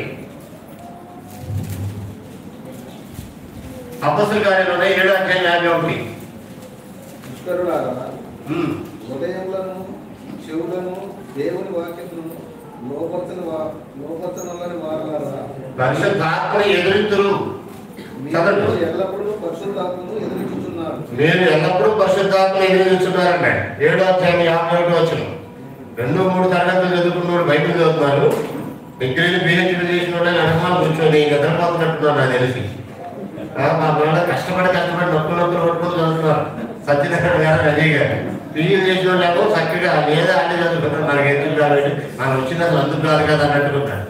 అపస్తుల కార్యంలోనే ఏడు అధ్యాయం యాభై ఒకటి పుష్కరులారా ఉమ్. హృదయములను చెవులను దేవుని వాక్యమును లోపర్చన వా- లోపర్చనలని వారలారా పరిశుద్ధాత్మని ఎదురింతురు చదవండి. మీరు ఎల్లప్పుడూ పరిశుద్ధాత్మను ఎదుర్కొంటున్నారు మీరు ఎల్లప్పుడూ పరిశుద్ధాత్మని ఎదురించున్నారన్నాడు ఏడో అధ్యాయం యాభై ఒకటి వచ్చిన రెండు మూడు తరగతులు చదువుకున్నవాడు బయటకు చదువుతున్నారు డిగ్రీలు పిహెచ్డీ చేసిన వాళ్ళు అనుమానం కూర్చొని నిద్రపోతున్నట్టున్నారు నాకు తెలిసి ఆ, మా పిల్లలు కష్టపడి కష్టపడి నొప్పులు నొప్పులు కొట్టుకొని చదువుతున్నారు సత్యనారాయణ గారు అజయ్ గారు పీజీ చేసిన వాళ్ళు చక్కగా లేదా అన్ని చదువుకుంటారు మనకి ఎందుకు రాలేదు మనం వచ్చిన అందుకు రాదు కదా అన్నట్టుకుంటారు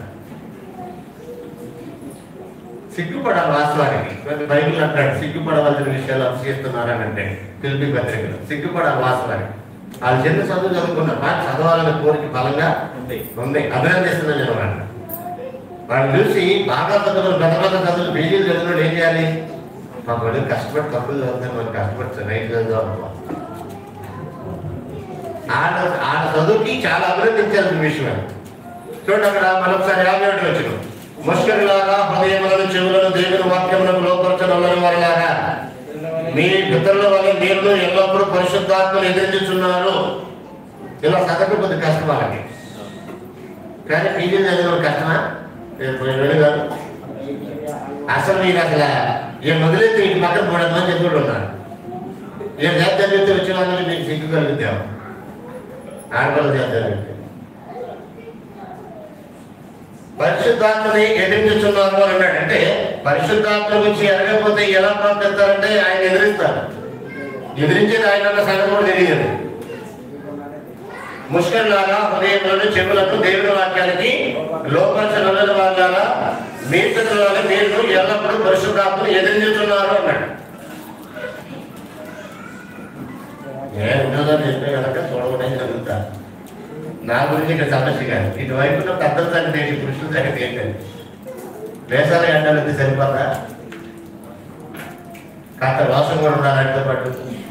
సిగ్గుపడాలి వాస్తవానికి కొన్ని బైబిల్ అంటాడు సిగ్గుపడవలసిన విషయాలు అనుసరిస్తున్నారని అంటే పిలిపి పత్రికలు సిగ్గుపడాలి వాస్తవానికి వాళ్ళు చిన్న చదువు చదువుకున్నారు వాళ్ళు చదవాలనే కోరిక బలంగా ఉంది. ఉంది అభినందిస్తున్నాను నేను వాళ్ళని వాళ్ళు చూసి బాగా చదువులు పెద్ద పెద్ద చదువులు బీజీలు చదివిన ఏం చేయాలి మా వాళ్ళు కష్టపడి తప్పులు చదువుతారు మనం కష్టపడి రైతు చదువుదాం ఆడ ఆడ చదువుకి చాలా అభినందించాల్సిన విషయం అది. చూడండి అక్కడ మరొకసారి యాభై ఒకటి వచ్చిన ముష్కరులాగా హృదయములను చెవులను దేవుని వాక్యములకు లోపరచడం వారిలాగా మీ పితరుల వల్ల మీరు ఎల్లప్పుడూ పరిశుద్ధాత్మలు ఎదిరించుచున్నారు ఇలా చదవడం కొద్ది కష్టం వాళ్ళకి కానీ పీజీ చదివిన కష్టమా నేను పోయిన కాదు అసలు మీరు అసలు ఈ మొదలైతే ఇంటి పక్కన మూడు మంది చెప్పుకుంటూ ఉన్నారు నేను జాతి చదివితే వచ్చిన వాళ్ళని మీకు సిగ్గు కలుగుతాం ఆడపిల్ల జాతి చదివితే పరిశుద్ధాత్మని ఎదిరించుతున్నారు అని అన్నాడు అంటే పరిశుద్ధాత్మ గురించి ఎరగకపోతే ఎలా ప్రార్థిస్తారంటే ఆయన ఎదిరిస్తారు ఎదిరించేది ఆయన అన్న సంగతి కూడా తెలియదు ముష్కరులారా హృదయంలోని చెవులకు దేవుని వాక్యానికి లోపరచనున్న వాళ్ళారా మీ పిల్లల మీరు ఎల్లప్పుడూ పరిశుద్ధాత్మను ఎదిరించుతున్నారు అన్నాడు నేను ఉన్నదని చెప్పే కనుక చూడకుండా జరుగుతా నా గురించి ఇక్కడ సమస్య కాదు ఇటువైపు ఉన్న పెద్దల సంగతి ఏంటి పురుషుల సంగతి ఏంటండి వేసాల ఎండాలంటే సరిపోతా కాస్త రోషం కూడా ఉండాలి ఆయనతో పాటు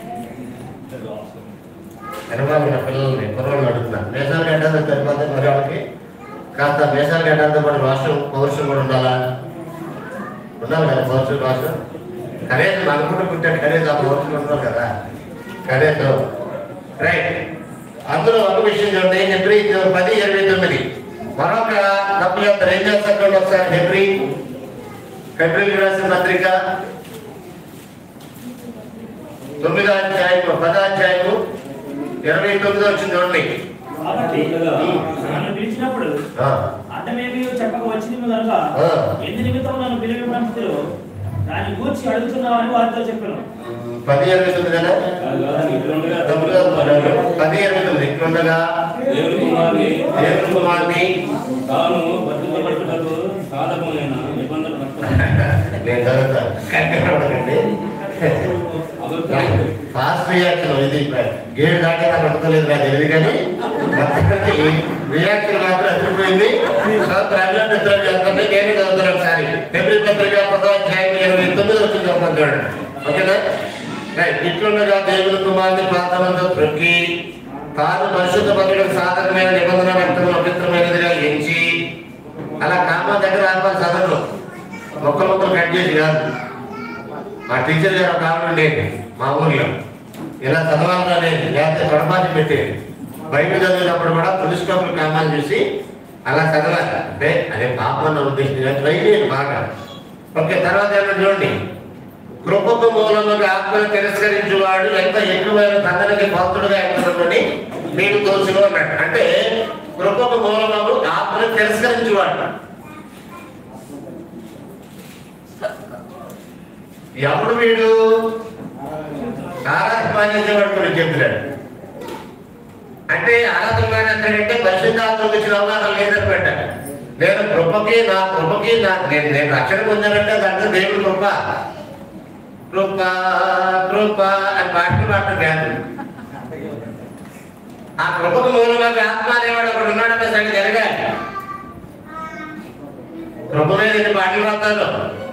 వెనకాల ఉన్న పిల్లల్ని కుర్రోళ్ళు అడుగుతున్నా వేసాలు గడ్డాలతో సరిపోతే మరి వాళ్ళకి కాస్త వేసాలు గడ్డాలతో పాటు రాష్ట్రం పౌరుషం కూడా ఉండాలా ఉండాలి కదా పౌరుషం రాష్ట్రం కనీసం అనుకుంటూ పుట్టే కనీసం ఆ పౌరుషం ఉండాలి కదా కనీసం రైట్ అందులో ఒక విషయం చూడండి హెబ్రి పది ఇరవై తొమ్మిది మరొక తప్పులు ఏం చేస్తారు ఒకసారి హెబ్రి ఫిబ్రవరి రాసిన పత్రిక తొమ్మిదో అధ్యాయము పదాధ్యాయము ఇరవై తొమ్మిదో వచ్చింది చూడండి కాబట్టి నన్ను పిలిచినప్పుడు ఆ, అర్థమేమి చెప్పక వచ్చింది కనుక ఆ. ఎందు నిమిత్తం నన్ను పిలిపి పంపితులు దాన్ని గూర్చి అడుగుతున్నావని వారితో చెప్పాను పది ఇరవై తొమ్మిదేనా కాదు కాదు, ఇట్లుండగా తొమ్మిదో పదహారు. పది ఇరవై తొమ్మిది ఇట్లుండగా దేవుని కుమారుని దేవుని కుమార్ని తాను బతుకబట్టుటకు సాధకమైన నిబంధన పట్టుకున్నాడు. నేను చదువుతాను కరెక్ట్గా ఉండకండి అబద్ధాలు. ఫాస్ట్ రియాక్షన్ ఇది గేట్ దాకా నాకు అనుకోలేదు నాకు తెలియదు కానీ మొత్తానికి రియాక్షన్ మాత్రం అదిరిపోయింది సో ప్రజల మిత్రులు చెప్తుంది నేను చదువుతాను ఒకసారి ఫిబ్రవరి పత్రిక పదో అధ్యాయం ఇరవై తొమ్మిది వచ్చింది చెప్పండి చూడండి ఓకేనా రైట్ ఇట్లుండగా దేవుని కుమార్ని ప్రాంతమంతో త్రొక్కి తాను పరిశుద్ధ పత్రికకు సాధకమైన నిబంధన రక్తం అపవిత్రమైనదిగా ఎంచి అలా కామ దగ్గర ఆపాలి సదనంలో మొక్కలు మొక్కలు కట్ చేసి కాదు మా టీచర్ గారు ఒక ఆవిడ ఉండేది మా ఊర్లో ఇలా చదవాలని అనేది లేకపోతే గొడపాటి పెట్టేది బయట చదివినప్పుడు కూడా పులిస్ కప్పులు కామాలు చూసి అలా చదవాలి అంటే అదే పాపం అన్న ఉద్దేశం ట్రై చేయండి బాగా ఓకే తర్వాత ఏమన్నా చూడండి కృపకు మూలముగా ఆత్మను తిరస్కరించువాడు ఎంత ఎక్కువైన తండ్రికి భక్తుడుగా ఎంతని మీకు తోచును అన్నట్టు అంటే కృపకు మూలము ఆత్మను తిరస్కరించువాడు ఎవడు వీడు ఆరాధన మానేసేవాడు గురించి చెప్తున్నాడు అంటే ఆరాధన మానేస్తాడంటే పరిశుద్ధాత్మ వచ్చిన అవగాహన లేదని పెట్టాడు నేను కృపకి నా కృపకి నా నేను నేను రక్షణ పొందానంటే దాంట్లో దేవుడు కృప కృప కృప అని పాటలు పాడటం కాదు ఆ కృపకు మూలంగా ఆత్మ అనేవాడు ఒకడు ఉన్నాడన్న సంగతి జరగాలి కృప మీద ఎన్ని పాటలు పాడతారు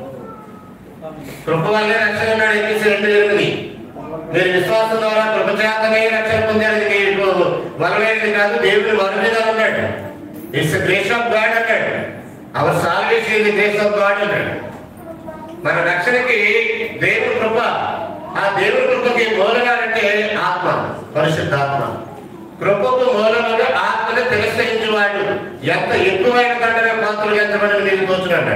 కృప వల్లే రక్షణ ఉన్నాడు ఎన్నిసి రెండు ఎనిమిది మీరు విశ్వాసం ద్వారా కృప చేతనే రక్షణ పొందారు మీకు వలమైనది కాదు దేవుని వల మీద ఉన్నాడు ఇట్స్ గ్రేస్ ఆఫ్ గాడ్ అన్నాడు అవర్ సాల్వేషన్ ఇది గ్రేస్ ఆఫ్ గాడ్ అన్నాడు మన రక్షణకి దేవుని కృప ఆ దేవుని కృపకి మూలగానంటే ఆత్మ పరిశుద్ధాత్మ కృపకు మూలముగా ఆత్మను తిరస్కరించేవాడు ఎంత ఎక్కువైన దండగా పాత్రలు ఎంతమంది నీకు తోచున్నాడు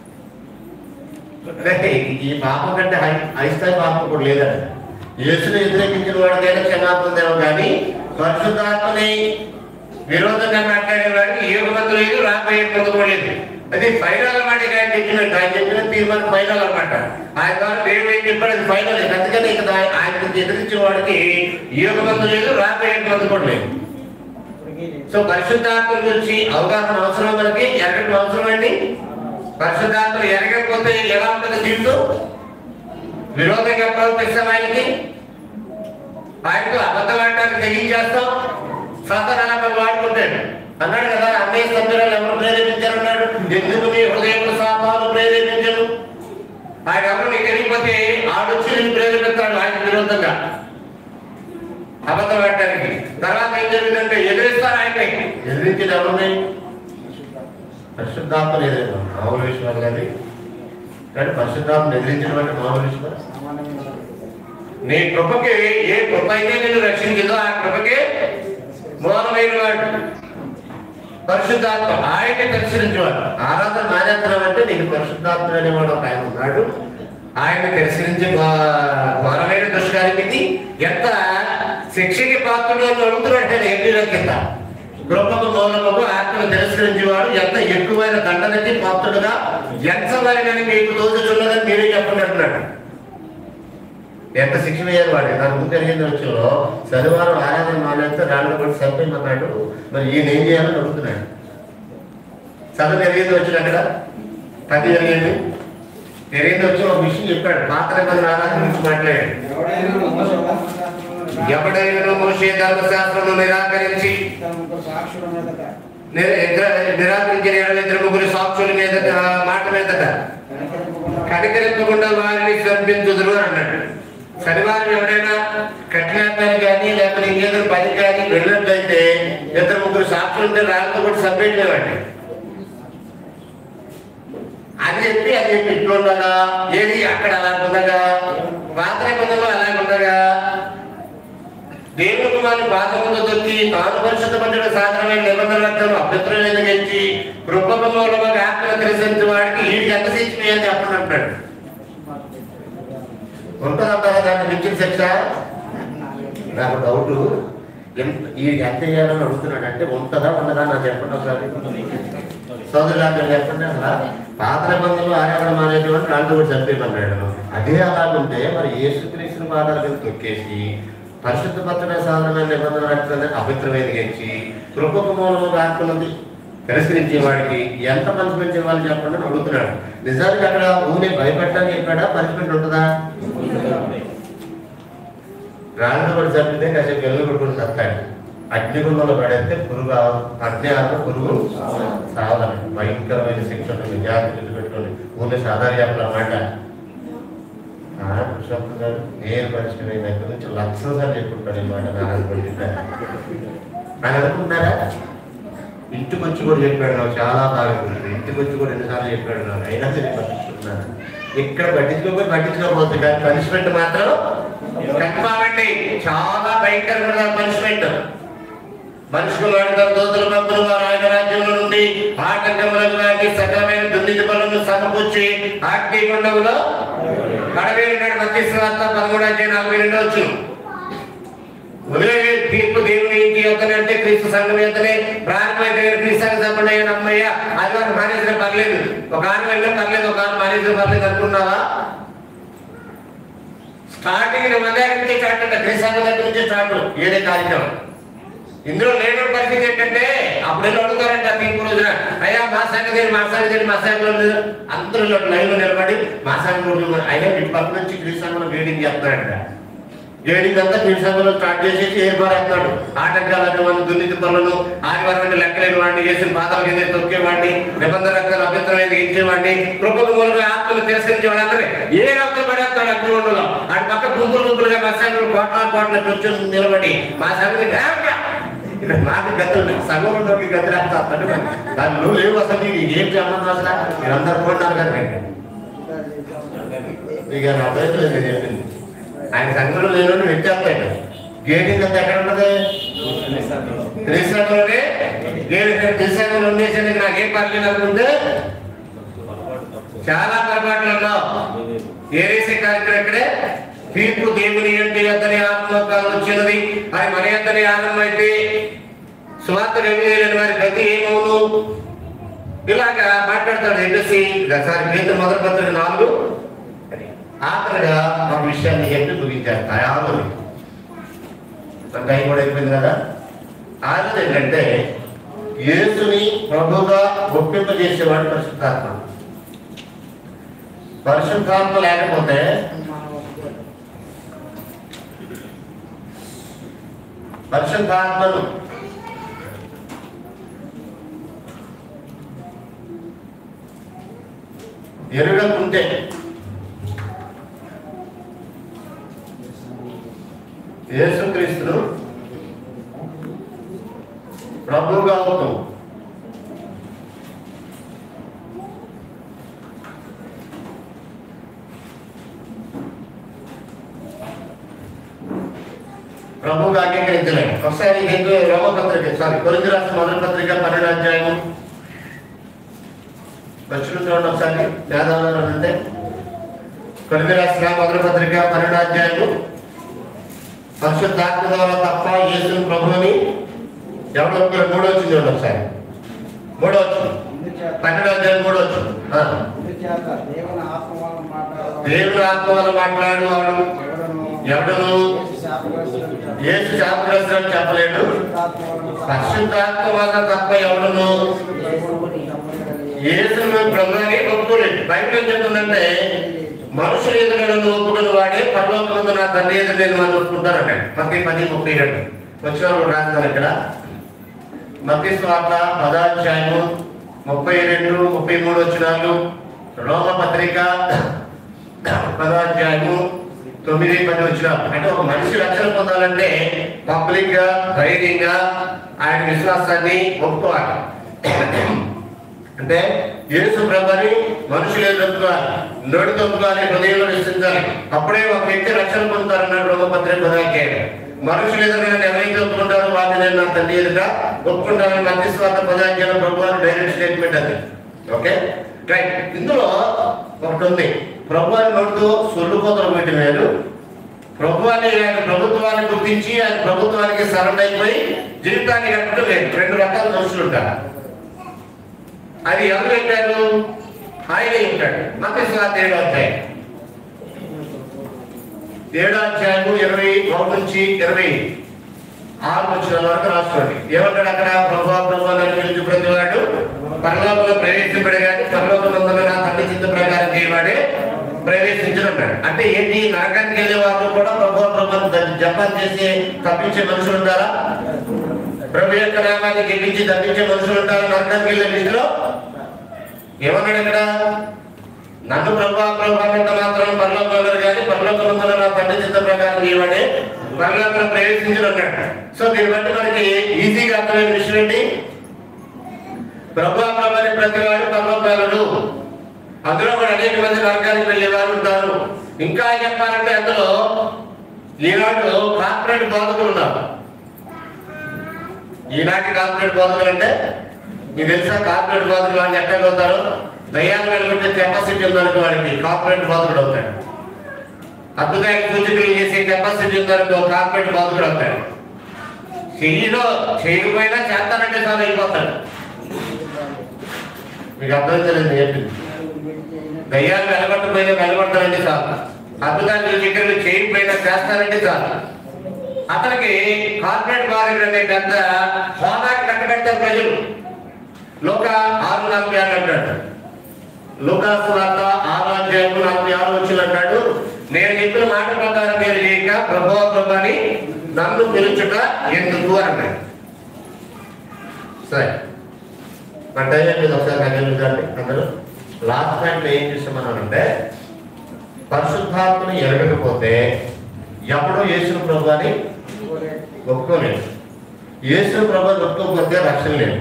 అంటే ఈ పాపం కంటే హై హై స్థాయి పాపం కూడా లేదండి యేసుని వ్యతిరేకించిన వాడికైనా క్షమాపణ దేవు కానీ పరిశుద్ధాత్మని విరోధంగా మాట్లాడే వాడికి ఏ మందు లేదు రాబోయే మందు కూడా లేదు అది ఫైనల్ అన్నమాట ఇక ఆయన చెప్పినట్టు ఆయన చెప్పిన తీర్మానం ఫైనల్ అన్నమాట ఆయన ద్వారా దేవుడు ఏం చెప్పాడు అది ఫైనల్ అందుకని ఇక దా- ఆయన ఎదిరించిన వాడికి ఏ మందు లేదు రాబోయే మందు కూడా లేదు సో పరిశుద్ధాత్మ గురించి అవగాహన అవసరం మనకి ఎరగడం అవసరం అండి పరిశుద్ధాత్మ ఎరగకపోతే ఎలా ఉంటుంది జీవితం విరోధంగా ప్రవర్తిస్తాం ఆయనకి ఆయనకు అబద్ధం ఆడటానికి తెగించేస్తాం సతనాలను వాడుకుంటాడు అన్నాడు కదా అన్నయ్య సభ్యులను ఎవరు ప్రేరేపించారు అన్నాడు ఎందుకు మీ హృదయంలో శాపాలు ప్రేరేపించను ఆయన ఎవరు నీకు తెలియకపోతే ఆడొచ్చి నేను ప్రేరేపిస్తాడు ఆయన విరోధంగా అబద్ధం ఆడటానికి తర్వాత ఏం జరిగిందంటే ఎదిరిస్తారు ఆయన్ని ఎదిరించేది ఎవరిని పరిశుద్ధాత్మ ఎదురు మామూలు విషయాలు కానీ కానీ పరిశుద్ధాత్మ ఎదిరించడం అంటే మామూలు విషయం నీ కృపకి ఏ కృప అయితే నేను రక్షించిందో ఆ కృపకి మూలమైన వాడు పరిశుద్ధాత్మ ఆయన తిరస్కరించేవాడు ఆరాధన మానేస్తున్నాం అంటే నీకు పరిశుద్ధాత్మ అనేవాడు ఒక ఆయన ఉన్నాడు ఆయన తిరస్కరించే ఘో- ఘోరమైన దుష్కార్యమిది ఎంత శిక్షకి పాత్రలో అడుగుతున్నాడు ఏపీలో కింద కృపకు మూలముకు ఆత్మ మాటను తిరస్కరించేవాడు ఎంత ఎక్కువైన దండనకి పాత్రుడుగా ఎంచవలనని మీకు తోచుచున్నదని మీరే చెప్పండి అంటున్నాడు ఎంత శిక్షణ అయ్యారు వాడు నాకు ముందు జరిగింది వచ్చేలో శనివారం ఆరాధన మానేస్తే రాళ్ళు కూడా చంపేయమన్నాడు మరి ఈయన ఏం చేయాలని అడుగుతున్నాడు చదువు జరిగింది వచ్చింది అక్కడ పది జరిగింది జరిగింది వచ్చి ఒక విషయం చెప్పాడు పాత్ర నిబంధన ఆరాధన గురించి మాట్లాడాడు ఎవడైనా మోసే ధర్మశాస్త్రములను ఎవడైనా మోసే ధర్మశాస్త్రము నిరాకరించి తమకు సాక్షుల మీదట నిర- నిర- నిరాకరించిన ఏడు ఇద్దరు ముగ్గురు సాక్షుల మీదట మాట మీదట కనికరింపకుండా కనికరింపకుండా వారిని చంపించుదురు అన్నాడు శనివారం ఎవరైనా కఠినాత్మని కానీ లేకపోతే ఇంకేదో పని కానీ వెళ్ళినట్లయితే ఇద్దరు ముగ్గురు సాక్షులు ఉంటే రాళ్ళతో కూడా చంపేయలేవండి అని చెప్పి అది చెప్పి ఇట్లుండగా ఏది అక్కడ అలా ఉండగా పాత నిబంధనలు అలా ఉండగా దేవుని కుమారుని బాధ ముందు దొరికి తాను పరిశుద్ధపడిన సాధారణమైన నిబంధన రక్తం అభ్యంతరం గెలిచి కృపమూలముగా ఆత్మ తెలిసిన వాడికి వీడికి ఎంత శిక్షణ అని చెప్పండి అంటాడు ఉంటుందంటారా దాన్ని మించిన శిక్ష నాకు డౌట్ ఈ ఎంత చేయాలని అడుగుతున్నాడు అంటే ఉంటుందా ఉండదా నాకు చెప్పండి ఒకసారి సోదరు గారు చెప్పండి అసలు పాత నిబంధనలు ఆరాధన మానేటువంటి దాంట్లో కూడా చంపేయమన్నాడు అదే అలాగుంటే మరి యేసుక్రీస్తుని పాదాల మీద తొక్కేసి పరిశుద్ధ పత్రమే సాధారణమైన నిబంధన రక్తాన్ని అపవిత్రమైన గెలిచి కృపకు మూలముగా ఆత్మనుంది తిరస్కరించే వాడికి ఎంత పనిష్మెంట్ ఇవ్వాలి చెప్పండి అని అడుగుతున్నాడు నిజానికి అక్కడ ఊనే భయపెట్టడానికి చెప్పాడా పనిష్మెంట్ ఉంటుందా రాళ్ళు కూడా చంపితే కాసేపు వెళ్ళి కొట్టుకుని చస్తాడు అగ్నిగుండంలో పడేస్తే పురుగు ఆవ- అగ్ని ఆత్మ పురుగు సావదని భయంకరమైన శిక్ష ఉంటుంది జాగ్రత్త పెట్టుకోండి ఊళ్ళో సాధారణ చెప్పిన మాట ఆ, కృష్ణప్ప గారు నేను పరిచయం అయిన దగ్గర నుంచి లక్షల సార్లు చెప్పుకుంటాడు ఈ మాట నా హస్బెండ్ అని అనుకుంటున్నారా ఇంటికి వచ్చి కూడా చెప్పాడు నాకు చాలా బాగా గుర్తుంది ఇంటికి వచ్చి కూడా ఎన్నిసార్లు చెప్పాడు నాకు అయినా సరే పట్టించుకుంటున్నాను ఇక్కడ పట్టించుకోకపోతే పట్టించుకోకపోతే కానీ పనిష్మెంట్ మాత్రం కన్ఫామండి చాలా భయంకరమైన పనిష్మెంట్ మనుషులు వాడిన దోతులు పంపులు వారు ఆయన రాజ్యంలో నుండి ఆటంకములకు వాటి సకలమైన దుర్నీతి పనులను సమకూర్చి ఆగ్ని కొండవులో కడవేరి నాడు మధ్య శ్రాత్త పదమూడు అధ్యాయ నలభై రెండు వచ్చు ఉదయం తీర్పు దేవుని ఇంటి యొక్కనే అంటే క్రీస్తు సంఘం యొక్కనే ప్రారంభమైన క్రీస్తు సంఘ సంబంధం అయిన అమ్మయ్య ఆదివారం మానేసిన పర్లేదు ఒక ఆరు వెళ్ళినా పర్లేదు ఒక ఆరు మానేసిన పర్లేదు అనుకున్నావా స్టార్టింగ్ మన దగ్గర నుంచి స్టార్ట్ అంటే క్రీస్తు సంఘం దగ్గర నుంచి స్టార్ట్ ఏడే కార్యక్రమం ఇందులో లేని పరిస్థితి ఏంటంటే అప్పుడు వెళ్ళి అడుగుతారంట తీర్పు రోజున అయ్యా మా సంగతి ఏంటి, మా సంగతి ఏంటి, మా సంగతిలో లేదు అందరూ లైవ్ లో నిలబడి మా సంఘంలో అయినా ఇటు పక్క నుంచి క్రీస్తు సంఘంలో వేడింగ్ చేస్తున్నారంట ఏడింగ్ అంతా క్రీస్తు సంఘంలో స్టార్ట్ చేసేసి ఏర్పారేస్తున్నాడు ఆటంకాలను మన దుర్నీతి పనులను ఆదివారం అంటే లెక్కలేని వాడిని చేసిన పాదాల కింద తొక్కేవాడిని నిబంధన రక్తాలు అభ్యంతరం మీద ఇచ్చేవాడిని కృపకు మూలంగా ఆత్మలు తిరస్కరించే వాళ్ళందరూ ఏ రక్తం పడేస్తాడు అగ్నిగుండంలో అటు పక్క గుంపులు గుంపులుగా మా సంఘంలో కోట్ల కోట్ల కూర్చొని నిలబడి మా సంగతి "ఏమిటా? ఇక్కడ నాకు గతులు సగంలోకి గతులేస్తాడు దాని నువ్వు లేవు అసలు నీకు ఏం సంబంధం అసలు మీరందరూ కొన్నారు కదా ఇక నా ప్రయత్నం నేను చెప్పింది ఆయన సంఘంలో లేని వ్యక్తి గేటింగ్ అంతా ఎక్కడ ఉన్నది త్రిశంలోనే గేట్ త్రిశంలో ఉండేసేందుకు నాకేం పర్లేదు అనుకుంటే చాలా పొరపాట్లు ఉన్నావు ఏరేసే కార్యక్రమం ఇక్కడే తీర్పు దేవుని అంటే అతని ఆత్మకాలు వచ్చినది అది మన అతని ఆనందం అయితే స్వార్థ లేని వారి గతి ఏమవును ఇలాగా మాట్లాడతాడు ఎంఎస్సి సారి గీత మొదటి పత్రిక నాలుగు ఆఖరిగా ఒక విషయాన్ని చెప్పి ముగించారు తయారు టైం కూడా అయిపోయింది కదా ఆఖరి ఏంటంటే యేసుని ప్రభుగా ఒప్పింపజేసేవాడు పరిశుద్ధాత్మ పరిశుద్ధాత్మ లేకపోతే పరిశుద్ధాత్మను ఎరుగకుంటే యేసుక్రీస్తును ప్రభువుగా అవుతాం ప్రభువుగా అంగీకరించలేము ఒకసారి హిందూ రోమపత్రిక సారీ కొరింది రాష్ట్ర మొదటి పత్రిక పన్నెండు అధ్యాయము వచ్చిన చూడండి ఒకసారి వేదాలు అంటే కొరింది రాష్ట్ర మొదటి పత్రిక పన్నెండు అధ్యాయము పరిశుద్ధాత్మ ద్వారా తప్ప యేసుని ప్రభుని ఎవరు ఒక్కరు మూడో వచ్చింది చూడండి ఒకసారి మూడో వచ్చు అందుచేత పన్నెండు అధ్యాయం మూడో వచ్చు ఆ. అందుచేత దేవుని ఆత్మ వలన మాట్లాడడం దేవుని ఆత్మ వల్ల మాట్లాడు వాడు ఎవడను ఎవడును యేసు శాపగ్రస్తుడని చెప్ప- ఏసు శాపగ్రస్తుడు చెప్పలేడు పరిశుద్ధాత్మ వలన తప్ప పరిశుద్ధాత్మ వల్ల తప్ప ఎవడును దేవుని నమ్మలేడని యేసును ప్రభుని ఒప్పుకోలేదు బైబిల్ ఏం చెప్తుందంటే మనుషులు ఎదురులను ఒప్పుకుని వాడే పరలోకముందు నా తండ్రి ఎదురు నేను వాళ్ళు ఒప్పుకుంటారంట మత్తి పది ముప్పై రెండు వచ్చిన వాళ్ళు రాస్తారు ఇక్కడ మత్తి స్వార్థ పదాధ్యాయము ముప్పై రెండు ముప్పై మూడు వచ్చినాలు రోమ పత్రిక పదాధ్యాయము తొమ్మిది పది వచ్చిన అంటే ఒక మనిషి రక్షణ పొందాలంటే పబ్లిక్ గా ధైర్యంగా ఆయన విశ్వాసాన్ని ఒప్పుకోవాలి అంటే యేసు ప్రభుని మనుషులు ఎదుర్కోవాలి నోటి తొప్పుకోవాలి హృదయంలో విశ్వసించాలి అప్పుడే ఒక వ్యక్తి రక్షణ పొందుతారన్నాడు రోమపత్రిక పదాధ్యాయం మనుషులు ఎదురుగా ఎవరైతే ఒప్పుకుంటారో వాటిని నేను నా తండ్రి ఎదుట ఒప్పుకుంటానని మధ్య స్వార్థ పదాధ్యాయం ప్రభు డైరెక్ట్ స్టేట్మెంట్ అది ఓకే రైట్ ఇందులో ఒకటి ఉంది ప్రభు అని నోటితో సొల్లుపోతలు పెట్టి వేరు ప్రభువాన్ని ఆయన ప్రభుత్వాన్ని గుర్తించి ఆయన ప్రభుత్వానికి సరెండర్ అయిపోయి జీవితాన్ని గడపడం లేదు రెండు రకాల మనుషులు ఉంటారు అది ఎవరు పెట్టారు ఆయనే ఉంటాడు మత స్వాత ఏడో అధ్యాయం ఏడో అధ్యాయము ఇరవై ఒకటి నుంచి ఇరవై ఆరు వచ్చిన వరకు రాసుకోండి ఏమంటాడు అక్కడ ప్రభా ప్రభా నన్ను పిలిచి ప్రతి వాడు పరలోకంలో ప్రవేశింపడు కానీ పరలోకమందున నా తండ్రి చిత్త ప్రకారం చేయవాడే ప్రవేశించనున్నాడు అంటే ఏంటి నరకానికి వెళ్ళే వాళ్ళు కూడా ప్రభా ప్రభా జపాన్ చేసి తప్పించే మనుషులు ఉంటారా ప్రభు యొక్క నామాన్ని గెలిచి తప్పించే మనుషులు ఉంటారా నరకానికి వెళ్ళే లిస్టులో ఏమన్నాడు ఇక్కడ నన్ను ప్రభా ప్రభావంత మాత్రం పరలోకంలో కానీ పరలోకమందున నా తండ్రి చిత్త ప్రకారం చేయవాడే పరలోకంలో ప్రవేశించను అన్నాడు సో దీన్ని బట్టి మనకి ఈజీగా అర్థమైన విషయం ఏంటి ప్రభా ప్రభాని ప్రతి వాడు పరలోకాలను అందులో కూడా అనేక మంది నరకానికి వెళ్ళేవారు ఉంటారు ఇంకా చెప్పాలంటే అందులో ఈనాడు కార్పొరేట్ బోధకులు ఉన్నారు ఈనాటి కార్పొరేట్ బోధకులు అంటే మీకు తెలుసా కార్పొరేట్ బోధకులు అని ఎక్కడ అవుతారు దయ్యాలు వెళ్ళిపోతే కెపాసిటీ ఉందనుకో వాడికి కార్పొరేట్ బోధకుడు అవుతాడు అద్భుతమైన సూచకులు చేసే కెపాసిటీ ఉందనుకో కార్పొరేట్ బోధకుడు అవుతాడు చెయ్యిలో చేయకపోయినా చేస్తానంటే సార్ అయిపోతాడు మీకు అర్థం తెలియదు చెప్పింది దయ్యాలు వెలగొట్టకపోయినా వెలగొడతానంటే చాలు అద్భుతాలు చికెన్లు చేయకపోయినా చేస్తానంటే చాలు అతనికి కార్పొరేట్ బాధ్యత అనే పెద్ద హోదాకి కట్టబెట్టారు ప్రజలు లోక ఆరు నలభై ఆరు అంటాడు లోకాసు వార్త ఆరు అధ్యాయము నలభై ఆరు వచ్చిన అంటాడు నేను చెప్పిన మాట ప్రకారం మీరు చేయక ప్రభావ ప్రభాని నన్ను పిలుచుట ఎందుకు అన్నాడు సరే మన టైం మీద ఒకసారి గమనించండి అందరూ లాస్ట్ పాయింట్ ఏం చూసామన్నానంటే పరిశుద్ధాత్మని ఎరగకపోతే ఎప్పుడో యేసు ప్రభు అని ఒప్పుకోలేదు యేసు ప్రభు ఒప్పుకోకపోతే రక్షణ లేదు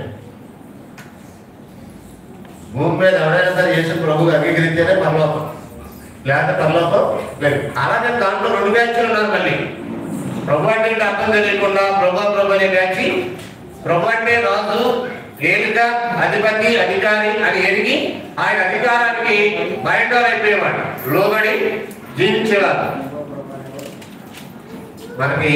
భూమి మీద ఎవరైనా సరే యేసు ప్రభు అంగీకరిస్తేనే పరలోకం లేకపోతే పరలోకం లేదు అలాగే దాంట్లో రెండు బ్యాచ్లు ఉన్నారు మళ్ళీ ప్రభు అంటే ఏంటో అర్థం తెలియకుండా ప్రభు ప్రభు అనే బ్యాచ్ ప్రభు అంటే రాజు ఏలిక అధిపతి అధికారి అని ఎరిగి ఆయన అధికారానికి బయటోలు అయిపోయేవాడు లోబడి జీవించేవాడు మనకి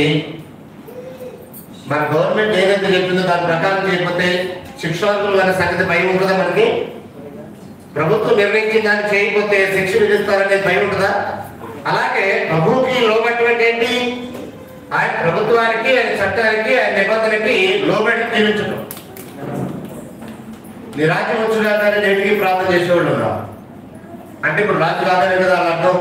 మన గవర్నమెంట్ ఏదైతే చెప్పిందో దాని ప్రకారం చేయకపోతే శిక్షార్హులు అనే సంగతి భయం ఉంటుందా మనకి ప్రభుత్వం నిర్ణయించిన దాన్ని చేయకపోతే శిక్ష విధిస్తారనేది భయం ఉంటుందా అలాగే ప్రభువుకి లోబట్టి ఏంటి ఆయన ప్రభుత్వానికి ఆయన చట్టానికి ఆయన నిబంధనకి లోబడి జీవించడం నీ రాజ్యం వచ్చుగా కానీ నేటికి ప్రార్థన చేసేవాళ్ళు ఉన్నారు అంటే ఇప్పుడు రాజు కాదని కదా వాళ్ళ అర్థం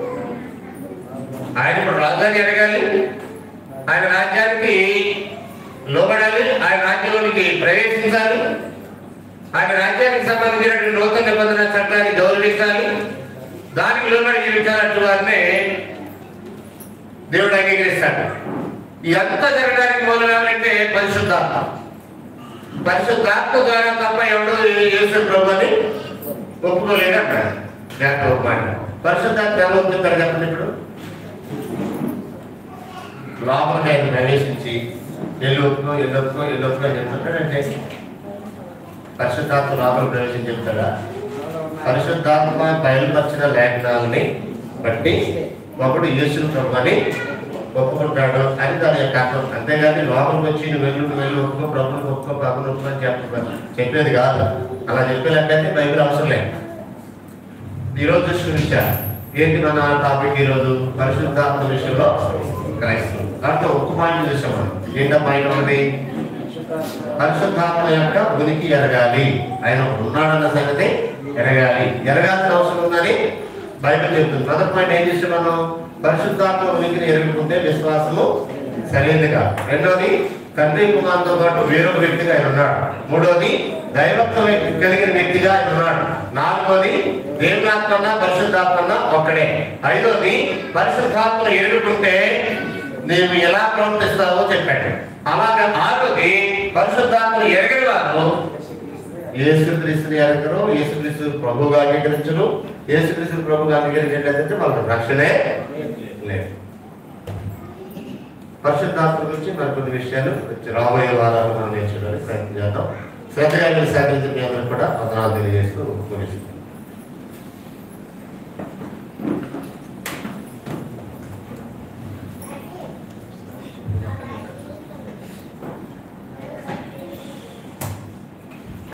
ఆయన ఇప్పుడు రాజధాని ఎదగాలి ఆయన రాజ్యానికి లోబడాలి ఆయన రాజ్యంలోనికి ప్రవేశించాలి ఆయన రాజ్యానికి సంబంధించినటువంటి నూతన నిబంధన చట్టాన్ని గౌరవించాలి దానికి లోబడి జీవించాలంటే వారిని దేవుడు అంగీకరిస్తాడు ఎంత జరగడానికి మూలం ఏమంటే పరిశుద్ధాత్మ పరిశుద్ధాత్మ ద్వారా తప్ప ఎవడు యేసు ప్రభుని ఒప్పుకోలేడు అంటారు లేక ఒక మాట పరిశుద్ధాత్మ ఎలా ఒప్పుతారు చెప్పండి ఇప్పుడు లోపలికి ఆయన ప్రవేశించి ఎల్లు ఒప్పుకో ఎల్లు ఒప్పుకో ఎల్లు ఒప్పుకో అని చెప్తుంటాడంటే పరిశుద్ధాత్మ లోపల ప్రవేశం చెప్తాడా పరిశుద్ధాత్మ బయలుపరిచిన లేఖనాలని బట్టి ఒకడు యేసుని ప్రభుని ఒప్పుకుంటాడు అని దాని యొక్క అర్థం అంతేగాని లోపలికి వచ్చి నువ్వు వెళ్ళు నువ్వు వెళ్ళు ఒప్పుకో ప్రభుత్వం ఒప్పుకో ప్రభుత్వం ఒప్పుకో అని చెప్ప చెప్పేది కాదు అలా చెప్పేలాగైతే బైబిల్ అవసరం లేదు ఈరోజు చూసిన ఏంటి మన టాపిక్ ఈరోజు పరిశుద్ధాత్మ విషయంలో క్రైస్తవం దాంట్లో ఒక్క పాయింట్ చూసాం మనం ఏంటో పాయింట్ ఒకటి పరిశుద్ధాత్మ యొక్క ఉనికి ఎరగాలి ఆయన ఉన్నాడన్న సంగతి ఎరగాలి ఎరగాల్సిన అవసరం ఉందని బైబిల్ చెప్తుంది మొదటి పాయింట్ ఏం చేసాం మనం పరిశుద్ధాత్మ ఉనికిని ఎరుగుకుంటే విశ్వాసము సరైనది కాదు రెండోది తండ్రి కుమార్తో పాటు వేరొక వ్యక్తిగా ఆయన ఉన్నాడు మూడోది దైవత్వం కలిగిన వ్యక్తిగా ఆయన ఉన్నాడు నాలుగోది దేవునాత్మన్న పరిశుద్ధాత్మన్న ఒక్కడే ఐదోది పరిశుద్ధాత్మను ఎరుగుకుంటే నీవు ఎలా ప్రవర్తిస్తావో చెప్పాడు అలాగే ఆరోది పరిశుద్ధాత్మను ఎరగని వారు యేసుక్రీస్తుని ఎరగరు యేసుక్రీస్తు ప్రభువుగా అంగీకరించరు యేసుక్రీస్తు ప్రభువుగా అంగీకరించేటైతే వాళ్ళకి రక్షణే లేదు పరిశుద్ధాత్మ గురించి మరి కొన్ని విషయాలు రాబోయే వారాలు మనం నేర్చుకోవడానికి ప్రయత్నం చేద్దాం శ్రద్ధగా మీరు సహకరించిన మీ అందరికీ కూడా వందనాలు తెలియజేస్తూ ముగిస్తున్నాను